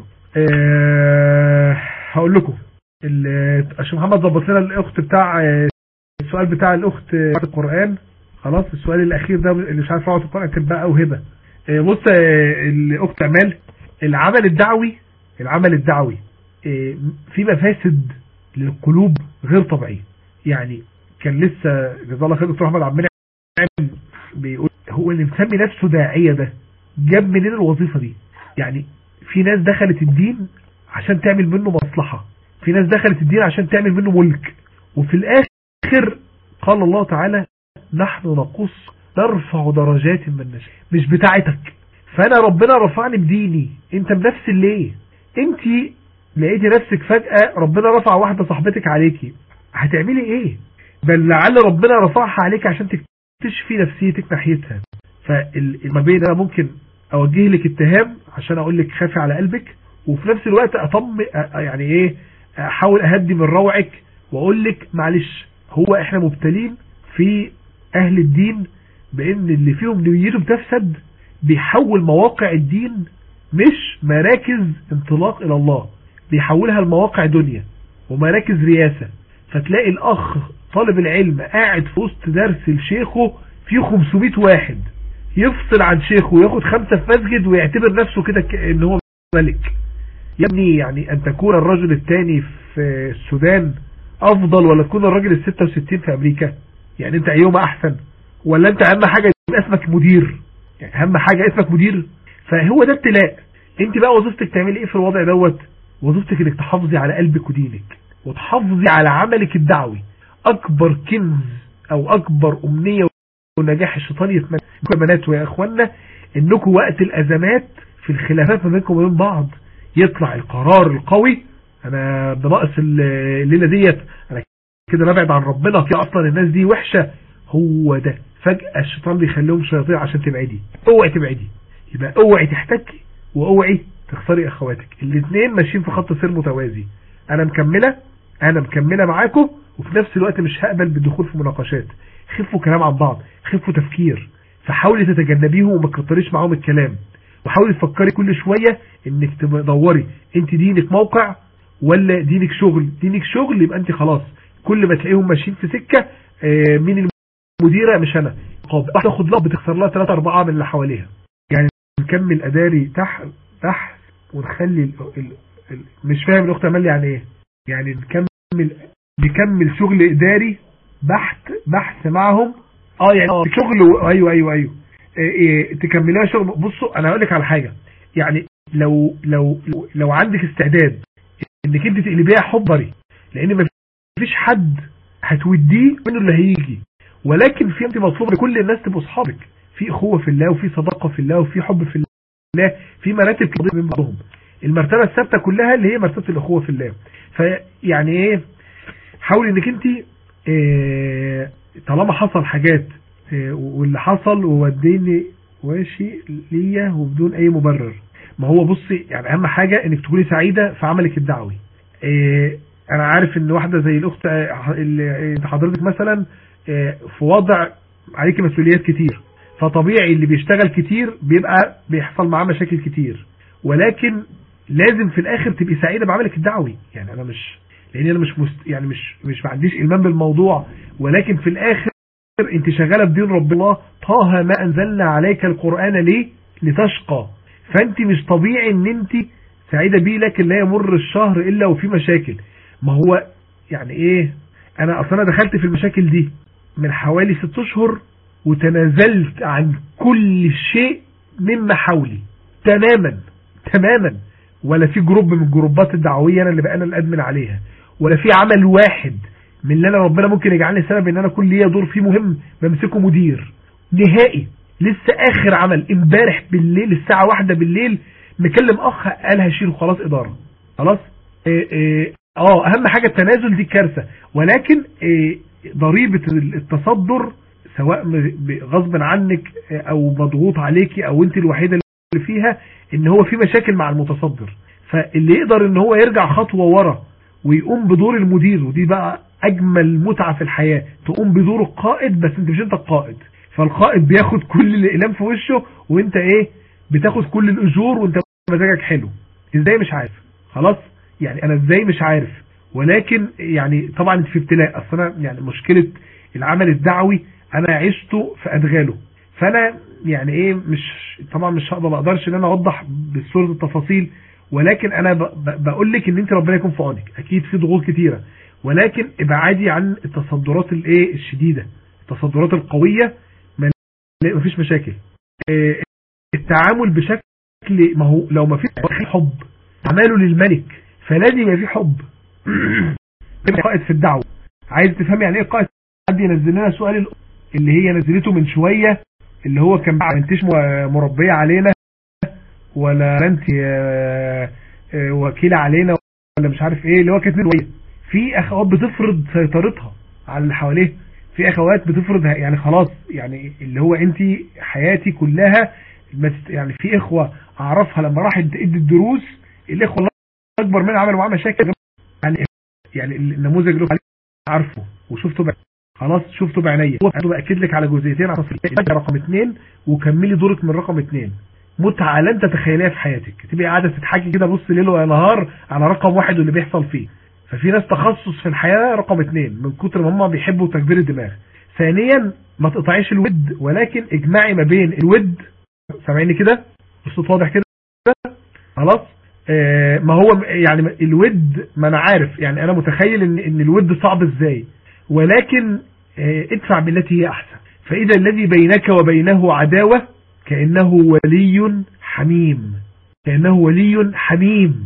أه هقول لكم الشيخ محمد ظبط لنا الاخت بتاع السؤال بتاع الاخت القرآن خلاص السؤال الاخير ده اللي مش عارف اقعد القرآن تبقى او هبه أه بص الاخت امال العمل الدعوي العمل الدعوي أه في مفاسد للقلوب غير طبيعيه يعني كان لسه جزاه الله خير دكتور احمد عبد المنعم بيقول هو اللي مسمي نفسه داعية ده جاب منين الوظيفة دي يعني في ناس دخلت الدين عشان تعمل منه مصلحة في ناس دخلت الدين عشان تعمل منه ملك وفي الاخر قال الله تعالى نحن نقص نرفع درجات من نشاء مش بتاعتك فانا ربنا رفعني بديني انت بنفس ليه انت لقيتي نفسك فجأة ربنا رفع واحدة صاحبتك عليكي هتعملي ايه بل لعل ربنا رفعها عليك عشان تكتشفي نفسيتك ناحيتها فما بين انا ممكن اوجه لك اتهام عشان اقول لك خافي على قلبك وفي نفس الوقت اطم يعني ايه احاول اهدي من روعك واقول لك معلش هو احنا مبتلين في اهل الدين بان اللي فيهم نيته بتفسد بيحول مواقع الدين مش مراكز انطلاق الى الله بيحولها لمواقع دنيا ومراكز رياسة فتلاقي الاخ طالب العلم قاعد في وسط درس لشيخه فيه 500 واحد يفصل عن شيخه وياخد خمسة في مسجد ويعتبر نفسه كده ان هو ملك يا ابني يعني ان تكون الرجل الثاني في السودان افضل ولا تكون الراجل ال 66 في امريكا يعني انت ايهما احسن ولا انت اهم حاجة يبقى اسمك مدير يعني اهم حاجة اسمك مدير فهو ده ابتلاء انت بقى وظيفتك تعملي ايه في الوضع دوت وظيفتك انك تحافظي على قلبك ودينك وتحافظي على عملك الدعوي اكبر كنز او اكبر امنية ونجاح الشيطان يتمنى يا بنات ويا اخوانا انكم وقت الازمات في الخلافات ما بينكم وبين بعض يطلع القرار القوي انا بناقص الليلة ديت انا كده ببعد عن ربنا في اصلا الناس دي وحشة هو ده فجأة الشيطان بيخليهم شياطين عشان تبعدي اوعي تبعدي يبقى اوعي تحتكي واوعي تخسري اخواتك الاثنين ماشيين في خط سير متوازي انا مكملة انا مكملة معاكم وفي نفس الوقت مش هقبل بالدخول في مناقشات خفوا كلام عن بعض خفوا تفكير فحاولي تتجنبيهم وما تكتريش معاهم الكلام وحاولي تفكري كل شوية انك تدوري انت دينك موقع ولا دينك شغل دينك شغل يبقى انت خلاص كل ما تلاقيهم ماشيين في سكة اه مين المديرة مش انا واحدة تاخد لقب بتخسر لها 3 4 من اللي حواليها يعني نكمل اداري تحت تحت ونخلي ال ال ال مش فاهم الاخت امال يعني ايه يعني نكمل نكمل شغل اداري بحث بحث معهم اه يعني شغل و... ايوه ايوه ايوه إيه إيه تكملوها شغل بصوا انا هقول لك على حاجه يعني لو لو لو عندك استعداد انك انت تقلبيها حبري لان ما فيش حد هتوديه منه اللي هيجي ولكن في انت مطلوب لكل الناس تبقوا اصحابك في اخوه في الله وفي صداقه في الله وفي حب في الله في مراتب كبيره بين بعضهم المرتبه الثابته كلها اللي هي مرتبه الاخوه في الله فيعني ايه حاولي انك انت إيه طالما حصل حاجات إيه واللي حصل ووديني واشي ليا وبدون اي مبرر ما هو بصي يعني اهم حاجة انك تكوني سعيدة في عملك الدعوي إيه انا عارف ان واحدة زي الاخت اللي حضرتك مثلا في وضع عليك مسؤوليات كتير فطبيعي اللي بيشتغل كتير بيبقى بيحصل معاه مشاكل كتير ولكن لازم في الاخر تبقي سعيدة بعملك الدعوي يعني انا مش لان انا مش مست... يعني مش مش ما عنديش المام بالموضوع ولكن في الاخر انت شغاله بدين ربنا طه ما انزلنا عليك القران ليه لتشقى فانت مش طبيعي ان انت سعيده بيه لكن لا يمر الشهر الا وفي مشاكل ما هو يعني ايه انا اصلا دخلت في المشاكل دي من حوالي ست اشهر وتنازلت عن كل شيء مما حولي تماما تماما ولا في جروب من الجروبات الدعويه انا اللي بقى انا الادمن عليها ولا في عمل واحد من اللي انا ربنا ممكن يجعلني سبب ان انا كل ليا دور فيه مهم بمسكه مدير نهائي لسه اخر عمل امبارح بالليل الساعة واحدة بالليل مكلم اخ قال هشيل خلاص ادارة خلاص إيه إيه اه اهم حاجة التنازل دي كارثة ولكن إيه ضريبة التصدر سواء غصب عنك او مضغوط عليكي او انت الوحيدة اللي فيها ان هو في مشاكل مع المتصدر فاللي يقدر ان هو يرجع خطوة ورا ويقوم بدور المدير ودي بقى اجمل متعة في الحياة تقوم بدور القائد بس انت مش انت القائد فالقائد بياخد كل الاقلام في وشه وانت ايه بتاخد كل الاجور وانت مزاجك حلو ازاي مش عارف خلاص يعني انا ازاي مش عارف ولكن يعني طبعا في ابتلاء اصل انا يعني مشكلة العمل الدعوي انا عشته في ادغاله فانا يعني ايه مش طبعا مش هقدر ما اقدرش ان انا اوضح بصورة التفاصيل ولكن انا بقول لك ان انت ربنا يكون في عونك اكيد في ضغوط كتيرة ولكن ابعادي عن التصدرات الايه الشديدة التصدرات القوية ما فيش مشاكل التعامل بشكل ما هو لو ما فيش حب عماله للملك فلازم يبقى في حب يبقى قائد في الدعوة عايز تفهم يعني ايه قائد حد ينزل لنا سؤال اللي هي نزلته من شوية اللي هو كان انتش مربية علينا ولا انت وكيلة علينا ولا مش عارف ايه اللي هو كانت شوية في اخوات بتفرض سيطرتها على اللي حواليه في اخوات بتفرض يعني خلاص يعني اللي هو انت حياتي كلها يعني في اخوة اعرفها لما راحت ادي الدروس الاخوة اكبر منها عملوا معاه مشاكل يعني يعني النموذج اللي عارفه وشفته بقى خلاص شفته بعينيا هو باكد لك على جزئيتين على رقم اثنين وكملي دورك من رقم اثنين متعة لن تتخيليها في حياتك تبقى قاعدة تتحكي كده بص ليل ونهار على رقم واحد واللي بيحصل فيه ففي ناس تخصص في الحياة رقم اثنين من كتر ما هم بيحبوا تكبير الدماغ ثانيا ما تقطعيش الود ولكن اجمعي ما بين الود سامعيني كده الصوت واضح كده خلاص آه ما هو يعني الود ما انا عارف يعني انا متخيل ان ان الود صعب ازاي ولكن آه ادفع بالتي هي احسن فاذا الذي بينك وبينه عداوة كأنه ولي حميم كأنه ولي حميم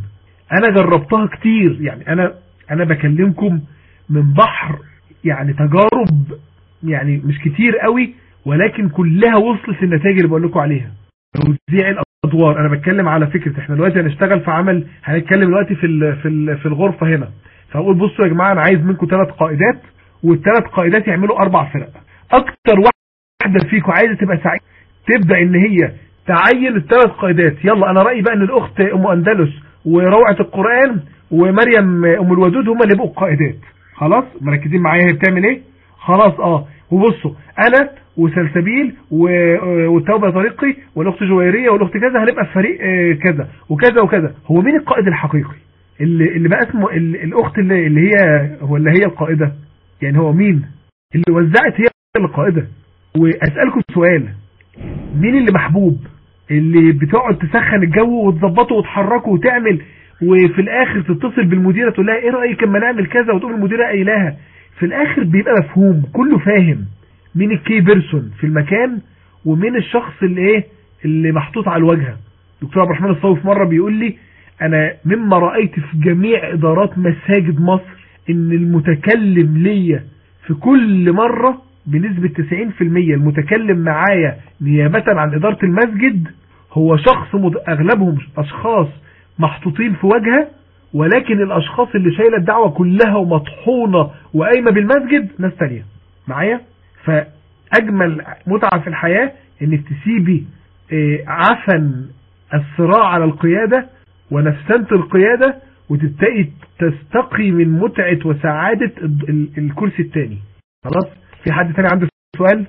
انا جربتها كتير يعني انا انا بكلمكم من بحر يعني تجارب يعني مش كتير قوي ولكن كلها وصلت للنتائج اللي بقول لكم عليها توزيع الادوار انا بتكلم على فكره احنا دلوقتي هنشتغل في عمل هنتكلم دلوقتي في ال في ال في الغرفه هنا فاقول بصوا يا جماعه انا عايز منكم ثلاث قائدات والثلاث قائدات يعملوا اربع فرق اكتر واحده فيكم عايزه تبقى سعيده تبدا ان هي تعين الثلاث قائدات يلا انا رايي بقى ان الاخت ام اندلس وروعه القران ومريم ام الودود هم اللي يبقوا القائدات خلاص مركزين معايا هي بتعمل ايه خلاص اه وبصوا انا وسلسبيل و- والتوبه طريقي والاخت جويريه والاخت كذا هنبقى في فريق آه، كذا وكذا وكذا هو مين القائد الحقيقي اللي اللي بقى اسمه ال- الاخت اللي اللي هي هو اللي هي القائده يعني هو مين اللي وزعت هي القائده واسالكم سؤال مين اللي محبوب اللي بتقعد تسخن الجو وتظبطه وتحركه وتعمل وفي الاخر تتصل بالمديره تقول لها ايه رايك اما نعمل كذا وتقول المديره قايلاها في الاخر بيبقى مفهوم كله فاهم مين الكي بيرسون في المكان ومين الشخص اللي ايه اللي محطوط على الواجهه دكتور عبد الرحمن الصوفي في مره بيقول لي انا مما رايت في جميع ادارات مساجد مصر ان المتكلم ليا في كل مره بنسبة 90% المتكلم معايا نيابة عن إدارة المسجد هو شخص مد... أغلبهم أشخاص محطوطين في وجهه ولكن الأشخاص اللي شايلة الدعوة كلها ومطحونة وقايمة بالمسجد ناس تانية معايا فأجمل متعة في الحياة إنك تسيبي آه، عفن الصراع على القيادة ونفسنة القيادة وتبتدي تستقي من متعة وسعادة ال- ال- الكرسي التاني خلاص في حد تاني عنده سؤال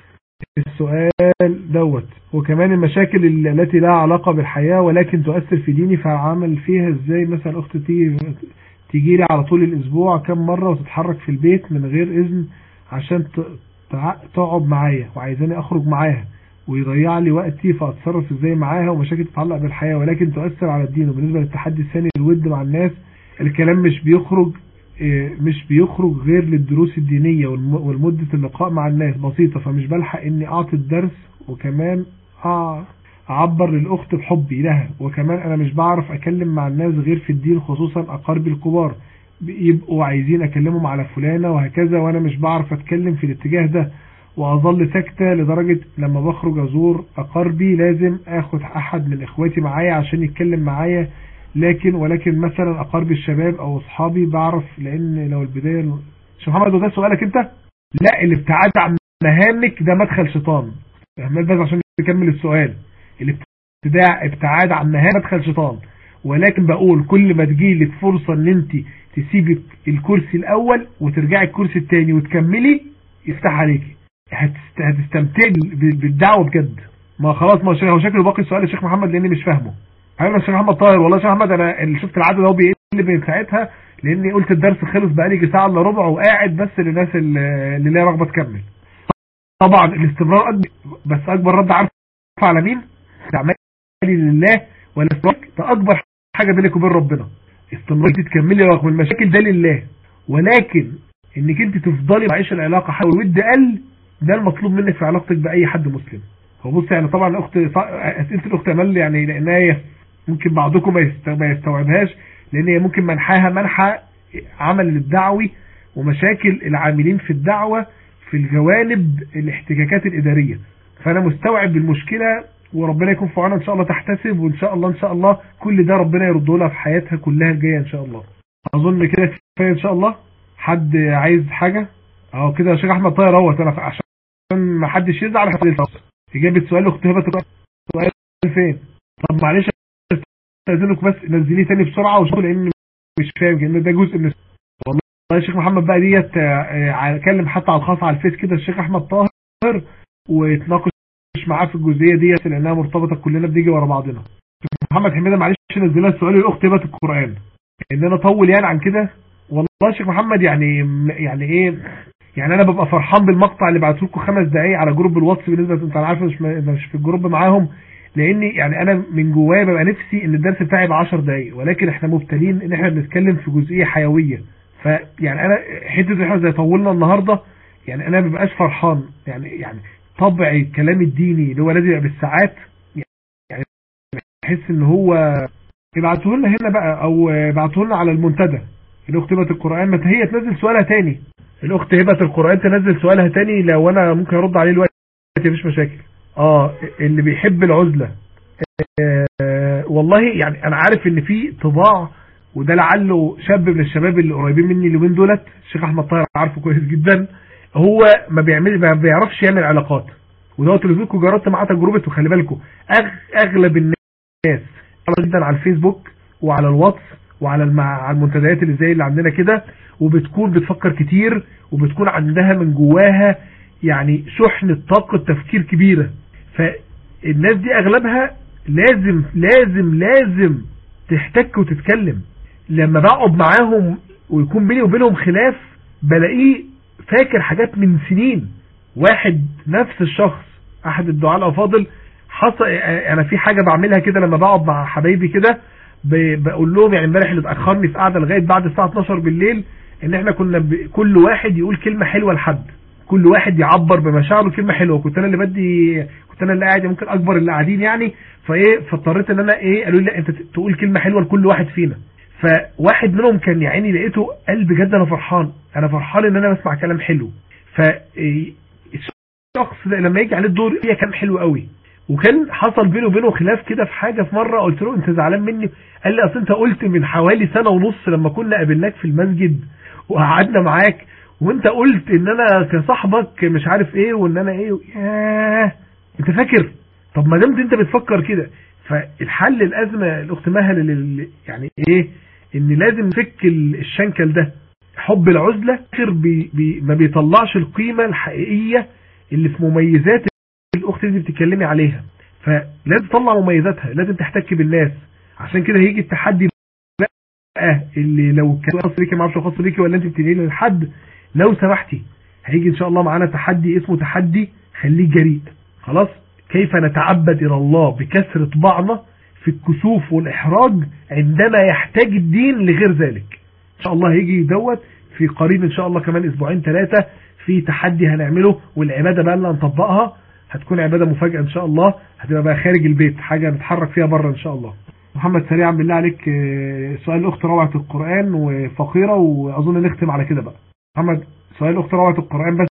السؤال دوت وكمان المشاكل ال- التي لها علاقة بالحياة ولكن تؤثر في ديني فعمل فيها ازاي مثلا اخت تيجي تيجي لي على طول الاسبوع كم مرة وتتحرك في البيت من غير اذن عشان ت- تع- تقعد معايا وعايزاني اخرج معاها ويضيع لي وقتي فاتصرف ازاي معاها ومشاكل تتعلق بالحياة ولكن تؤثر على الدين وبالنسبة للتحدي الثاني الود مع الناس الكلام مش بيخرج إيه، مش بيخرج غير للدروس الدينية والم- والمدة اللقاء مع الناس بسيطة فمش بلحق اني اعطي الدرس وكمان أع- اعبر للاخت بحبي لها وكمان انا مش بعرف اكلم مع الناس غير في الدين خصوصا اقاربي الكبار يبقوا عايزين اكلمهم على فلانة وهكذا وانا مش بعرف اتكلم في الاتجاه ده واظل ساكتة لدرجة لما بخرج ازور اقاربي لازم اخد احد من اخواتي معايا عشان يتكلم معايا لكن ولكن مثلا اقارب الشباب او اصحابي بعرف لان لو البداية شو محمد وده سؤالك انت لا الابتعاد عن مهامك ده مدخل شيطان احمد بس عشان نكمل السؤال الابتداع ابتعاد عن مهام مدخل شيطان ولكن بقول كل ما تجيلك فرصة ان انت تسيبي الكرسي الاول وترجعي الكرسي التاني وتكملي يفتح عليكي هتست- هتستمتعي بال- بالدعوة بجد ما خلاص ما هو شكله باقي السؤال الشيخ محمد لاني مش فاهمه حبيبي يا شيخ محمد طاهر والله يا شيخ محمد انا اللي شفت العدد ده هو بيقل من ساعتها لاني قلت الدرس خلص بقالي يجي ساعه الا ربع وقاعد بس للناس اللي اللي ليها رغبه تكمل طبعا الاستمرار أكبر بس اكبر رد عارف على مين تعملي لله والاستمرار ده اكبر حاجه بينك وبين ربنا استمرار انت تكملي رغم المشاكل ده لله ولكن انك انت تفضلي معيش العلاقه حول ود قل ده المطلوب منك في علاقتك باي حد مسلم هو بص يعني طبعا الاخت اسئله الاخت امل يعني لانها هي ممكن بعضكم ما يست- ما يستوعبهاش لان هي ممكن منحاها منحى عمل الدعوي ومشاكل العاملين في الدعوة في الجوانب الاحتكاكات الإدارية فأنا مستوعب بالمشكلة وربنا يكون في عونها إن شاء الله تحتسب وإن شاء الله إن شاء الله كل ده ربنا يرده لها في حياتها كلها الجاية إن شاء الله أظن كده كفاية إن شاء الله حد عايز حاجة أهو كده يا شيخ أحمد طاهر اهوت أنا عشان ما حدش يزعل حد إجابة سؤال أخت هبة سؤال فين طب معلش استاذنك بس نزليه تاني بسرعه وشوفوا لان مش فاهم لان ده جزء من والله يا شيخ محمد بقى ديت آه، آه، اتكلم حتى على الخاص على الفيس كده الشيخ احمد طاهر ويتناقش معاه في الجزئيه ديت لانها مرتبطه كلنا بنيجي ورا بعضنا محمد حميده معلش نزل لها السؤال الاخت هبه القران ان انا اطول يعني عن كده والله يا شيخ محمد يعني يعني ايه يعني انا ببقى فرحان بالمقطع اللي بعته لكم خمس دقايق على جروب الواتس بالنسبه انت عارف مش مش في الجروب معاهم لاني يعني انا من جوايا ببقى نفسي ان الدرس بتاعي يبقى 10 دقايق ولكن احنا مبتلين ان احنا بنتكلم في جزئيه حيويه فيعني انا حته إن احنا زي طولنا النهارده يعني انا ما ببقاش فرحان يعني يعني طبع الكلام الديني اللي هو لازم يبقى بالساعات يعني بحس ان هو ابعتوه لنا هنا بقى او ابعتوه لنا على المنتدى الاخت هبه القران ما هي تنزل سؤالها تاني الاخت هبه القران تنزل سؤالها تاني لو انا ممكن ارد عليه دلوقتي مفيش مشاكل اه اللي بيحب العزله آه والله يعني انا عارف ان في طباع وده لعله شاب من الشباب اللي قريبين مني اليومين دولت الشيخ احمد طاهر عارفه كويس جدا هو ما بيعمل ما بيعرفش يعمل علاقات ودوت اللي فيكم جربت معاه تجربه وخلي بالكم اغلب الناس جدا على الفيسبوك وعلى الواتس وعلى المع... المنتديات اللي زي اللي عندنا كده وبتكون بتفكر كتير وبتكون عندها من جواها يعني شحنة طاقة تفكير كبيرة فالناس دي اغلبها لازم لازم لازم تحتك وتتكلم لما بقعد معاهم ويكون بيني وبينهم خلاف بلاقيه فاكر حاجات من سنين واحد نفس الشخص احد الدعاء الافاضل حصل انا في حاجة بعملها كده لما بقعد مع حبايبي كده بقول لهم يعني امبارح اللي اتاخرني في قعده لغايه بعد الساعه 12 بالليل ان احنا كنا ب... كل واحد يقول كلمه حلوه لحد كل واحد يعبر بمشاعره كلمه حلوه كنت انا اللي بدي كنت انا اللي قاعد ممكن اكبر اللي قاعدين يعني فايه فاضطريت ان انا ايه قالوا لي لا انت تقول كلمه حلوه لكل واحد فينا فواحد منهم كان يا عيني لقيته قال بجد انا فرحان انا فرحان ان انا بسمع كلام حلو ف الشخص ده لما يجي عليه الدور هي كلام حلو قوي وكان حصل بينه وبينه خلاف كده في حاجة في مرة قلت له انت زعلان مني قال لي اصل انت قلت من حوالي سنة ونص لما كنا قابلناك في المسجد وقعدنا معاك وانت قلت ان انا كصاحبك مش عارف ايه وان انا ايه ياه انت فاكر طب ما دمت انت بتفكر كده فالحل الازمة الاخت مهل يعني ايه ان لازم نفك الشنكل ده حب العزلة بي بي ما بيطلعش القيمة الحقيقية اللي في مميزات الاخت دي بتتكلمي عليها فلازم تطلع مميزاتها لازم تحتك بالناس عشان كده هيجي التحدي بقى اللي لو كان خاص بيكي ما اعرفش خاص بيكي ولا انت بتنقلي لحد لو سمحتي هيجي ان شاء الله معانا تحدي اسمه تحدي خليك جريء خلاص كيف نتعبد الى الله بكسر طباعنا في الكسوف والاحراج عندما يحتاج الدين لغير ذلك ان شاء الله هيجي دوت في قريب ان شاء الله كمان اسبوعين ثلاثة في تحدي هنعمله والعبادة بقى اللي هنطبقها هتكون عبادة مفاجأة ان شاء الله هتبقى بقى خارج البيت حاجة نتحرك فيها بره ان شاء الله محمد سريعا بالله عليك سؤال الاخت روعة القرآن وفقيرة واظن نختم على كده بقى محمد سؤال الاخت روعة القرآن بس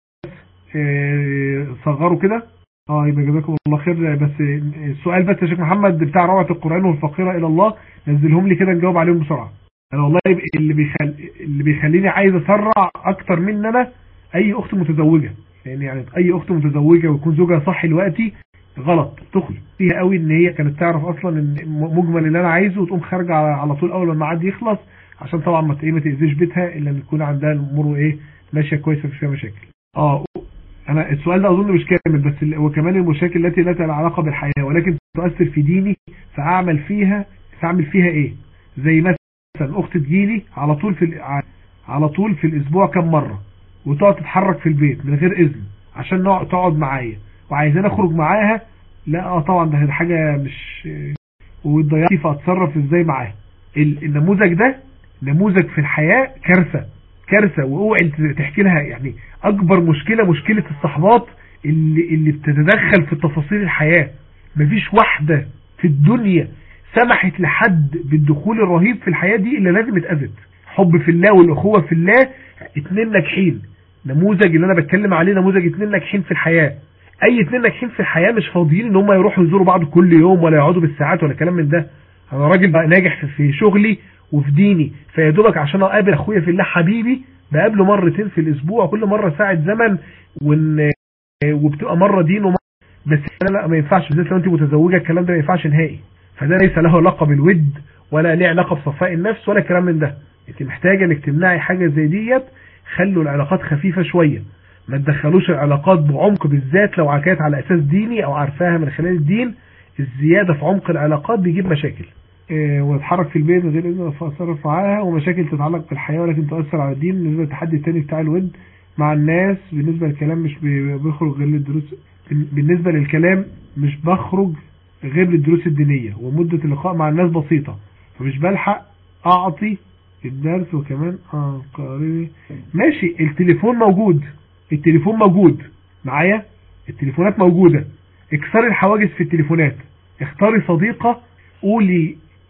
صغروا كده اه يبقى جزاكم الله خير بس السؤال بس يا شيخ محمد بتاع روعة القرآن والفقيرة الى الله نزلهم لي كده نجاوب عليهم بسرعة انا والله اللي بيخل... اللي بيخليني عايز اسرع اكتر من انا اي اخت متزوجة لان يعني اي اخت متزوجة ويكون زوجها صح دلوقتي غلط تخلي فيها قوي ان هي كانت تعرف اصلا ان مجمل اللي انا عايزه وتقوم خارجه على طول اول ما الميعاد يخلص عشان طبعا ما ما تاذيش بيتها الا ان تكون عندها الامور ايه ماشيه كويسه مفيش فيها مشاكل اه انا السؤال ده اظن مش كامل بس وكمان المشاكل التي لا لها علاقه بالحياه ولكن تؤثر في ديني فاعمل فيها فاعمل فيها ايه زي مثلا اخت تجيلي على طول في على طول في الاسبوع كم مره وتقعد تتحرك في البيت من غير اذن عشان تقعد معايا وعايزين اخرج معاها لا اه طبعا ده حاجة مش وتضيعتي فاتصرف ازاي معاها النموذج ده نموذج في الحياة كارثة كارثة واوعي تحكي لها يعني اكبر مشكلة مشكلة الصحبات اللي, اللي بتتدخل في تفاصيل الحياة مفيش واحدة في الدنيا سمحت لحد بالدخول الرهيب في الحياة دي الا لازم اتأذت حب في الله والاخوة في الله اتنين ناجحين نموذج اللي انا بتكلم عليه نموذج اتنين ناجحين في الحياة اي اتنين ناجحين في الحياة مش فاضيين ان هم يروحوا يزوروا بعض كل يوم ولا يقعدوا بالساعات ولا كلام من ده انا راجل بقى ناجح في شغلي وفي ديني فيا دوبك عشان اقابل اخويا في الله حبيبي بقابله مرتين في الاسبوع كل مرة ساعة زمن وان وبتبقى مرة دين ومرة بس لا لا ما ينفعش بالذات لو انت متزوجة الكلام ده ما ينفعش نهائي فده ليس له علاقة بالود ولا ليه علاقة بصفاء النفس ولا كلام من ده انت محتاجة انك تمنعي حاجة زي ديت خلوا العلاقات خفيفة شوية ما تدخلوش العلاقات بعمق بالذات لو كانت على اساس ديني او عارفاها من خلال الدين الزيادة في عمق العلاقات بيجيب مشاكل إيه وتتحرك في البيت من غير اذن اتصرف معاها ومشاكل تتعلق بالحياة ولكن تؤثر على الدين بالنسبة للتحدي التاني بتاع الود مع الناس بالنسبة للكلام مش بيخرج غير للدروس بالنسبة للكلام مش بخرج غير للدروس الدينية ومدة اللقاء مع الناس بسيطة فمش بلحق اعطي الدرس وكمان اه قاري ماشي التليفون موجود التليفون موجود معايا التليفونات موجودة اكسري الحواجز في التليفونات اختاري صديقة قولي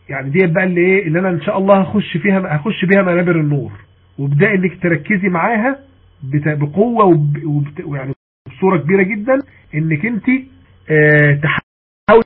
يعني دي بقى اللي ايه اللي انا ان شاء الله هخش فيها هخش بيها منابر النور وابدأ انك تركزي معاها بت- بقوة وب- وبت- ويعني بصورة كبيرة جدا انك انت اه تحاولي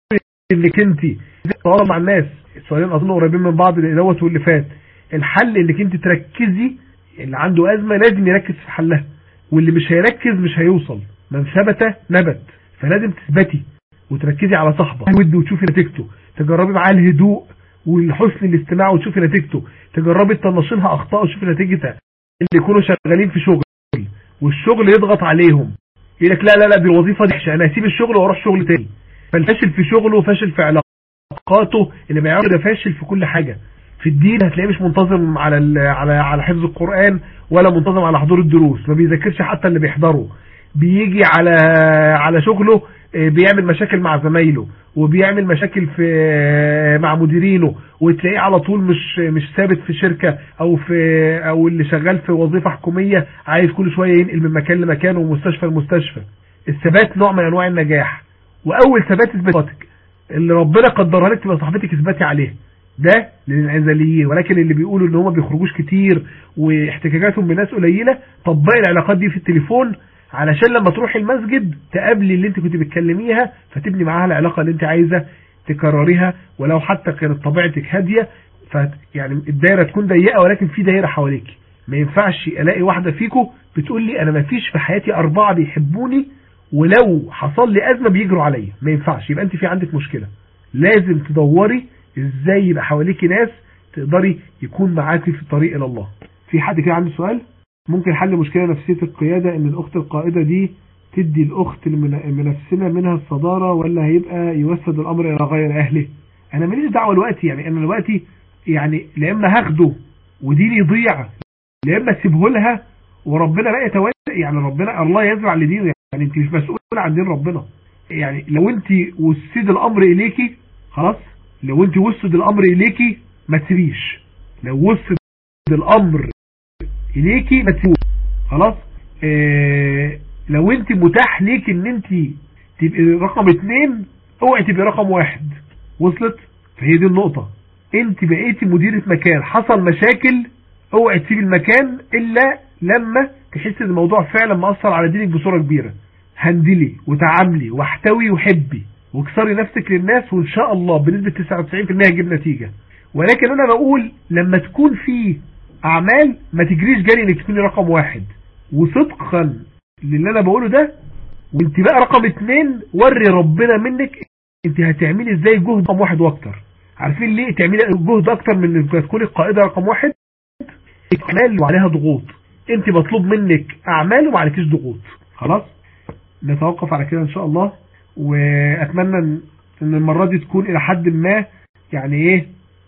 انك انت تتواصل مع الناس السؤالين اظن قريبين من بعض اللي دوت واللي فات الحل انك انت تركزي اللي عنده ازمة لازم يركز في حلها واللي مش هيركز مش هيوصل من ثبت نبت فلازم تثبتي وتركزي على صاحبك ود وتشوفي نتيجته تجربي معاه الهدوء والحسن الاستماع وتشوفي نتيجته تجربي تنشي لها اخطاء وتشوفي نتيجتها اللي يكونوا شغالين في شغل والشغل يضغط عليهم يقول لك لا لا لا دي الوظيفه دي وحشة، انا هسيب الشغل واروح شغل تاني فالفاشل في شغله وفاشل في علاقاته اللي بيعمل ده فاشل في كل حاجه في الدين هتلاقيه مش منتظم على ال- على على حفظ القرآن ولا منتظم على حضور الدروس ما بيذاكرش حتى اللي بيحضره بيجي على على شغله آه، بيعمل مشاكل مع زمايله وبيعمل مشاكل في آه، مع مديرينه وتلاقيه على طول مش مش ثابت في شركة او في او اللي شغال في وظيفة حكومية عايز كل شوية ينقل من مكان لمكان ومستشفى لمستشفى الثبات نوع من انواع النجاح واول ثبات اثباتك اللي ربنا قدرها لك تبقى صاحبتك اثباتي عليه ده للانعزاليين ولكن اللي بيقولوا ان هم بيخرجوش كتير واحتكاكاتهم بناس قليله طبقي العلاقات دي في التليفون علشان لما تروحي المسجد تقابلي اللي انت كنت بتكلميها فتبني معاها العلاقه اللي انت عايزه تكرريها ولو حتى كانت طبيعتك هاديه ف يعني الدايره تكون ضيقه ولكن في دايره حواليك ما ينفعش الاقي واحده فيكم بتقول لي انا ما فيش في حياتي اربعه بيحبوني ولو حصل لي ازمه بيجروا عليا ما ينفعش يبقى انت في عندك مشكله لازم تدوري ازاي يبقى حواليكي ناس تقدري يكون معاكي في الطريق الى الله في حد كده عنده سؤال ممكن حل مشكله نفسيه القياده ان الاخت القائده دي تدي الاخت المن- المنافسه منها الصداره ولا هيبقى يوسد الامر الى غير اهله انا ماليش دعوه دلوقتي يعني انا دلوقتي يعني لا اما هاخده وديني يضيع لا اما اسيبه لها وربنا بقى يتولى يعني ربنا الله يزرع لدينه يعني انت مش مسؤول عن دين ربنا يعني لو انت وسد الامر اليكي خلاص لو انت وسد الامر اليكي ما تسيبيش لو وسد الامر اليكي ما تسيبوش خلاص اه لو انت متاح ليك ان انت تبقي رقم اتنين اوعي تبقي رقم واحد وصلت فهي دي النقطة انت بقيتي مديرة مكان حصل مشاكل اوعي تسيب المكان الا لما تحس ان الموضوع فعلا مأثر على دينك بصورة كبيرة هندلي وتعاملي واحتوي وحبي واكسري نفسك للناس وان شاء الله بنسبة 99% هجيب نتيجة ولكن انا بقول لما تكون في اعمال ما تجريش جري انك تكوني رقم واحد وصدقا للي انا بقوله ده وانت بقى رقم اتنين وري ربنا منك انت هتعملي ازاي جهد رقم واحد واكتر عارفين ليه تعملي جهد اكتر من انك تكوني القائدة رقم واحد اعمال وعليها ضغوط انت مطلوب منك اعمال وما عليكيش ضغوط خلاص نتوقف على كده ان شاء الله واتمنى ان ان المرة دي تكون الى حد ما يعني ايه,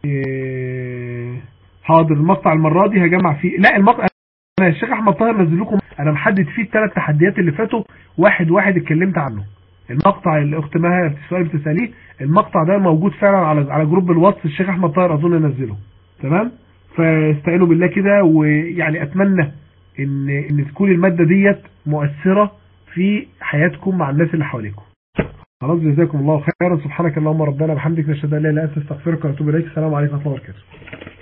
إيه حاضر المقطع المرة دي هجمع فيه لا المقطع انا الشيخ احمد طاهر نزل لكم انا محدد فيه الثلاث تحديات اللي فاتوا واحد واحد اتكلمت عنه المقطع اللي اخت مها السؤال بتساليه المقطع ده موجود فعلا على على جروب الواتس الشيخ احمد طاهر اظن نزله تمام فاستعينوا بالله كده ويعني اتمنى ان ان تكون الماده ديت مؤثره في حياتكم مع الناس اللي حواليكم خلاص جزاكم الله خيرا سبحانك اللهم ربنا بحمدك نشهد ان لا اله الا انت نستغفرك ونتوب اليك السلام عليكم ورحمه الله وبركاته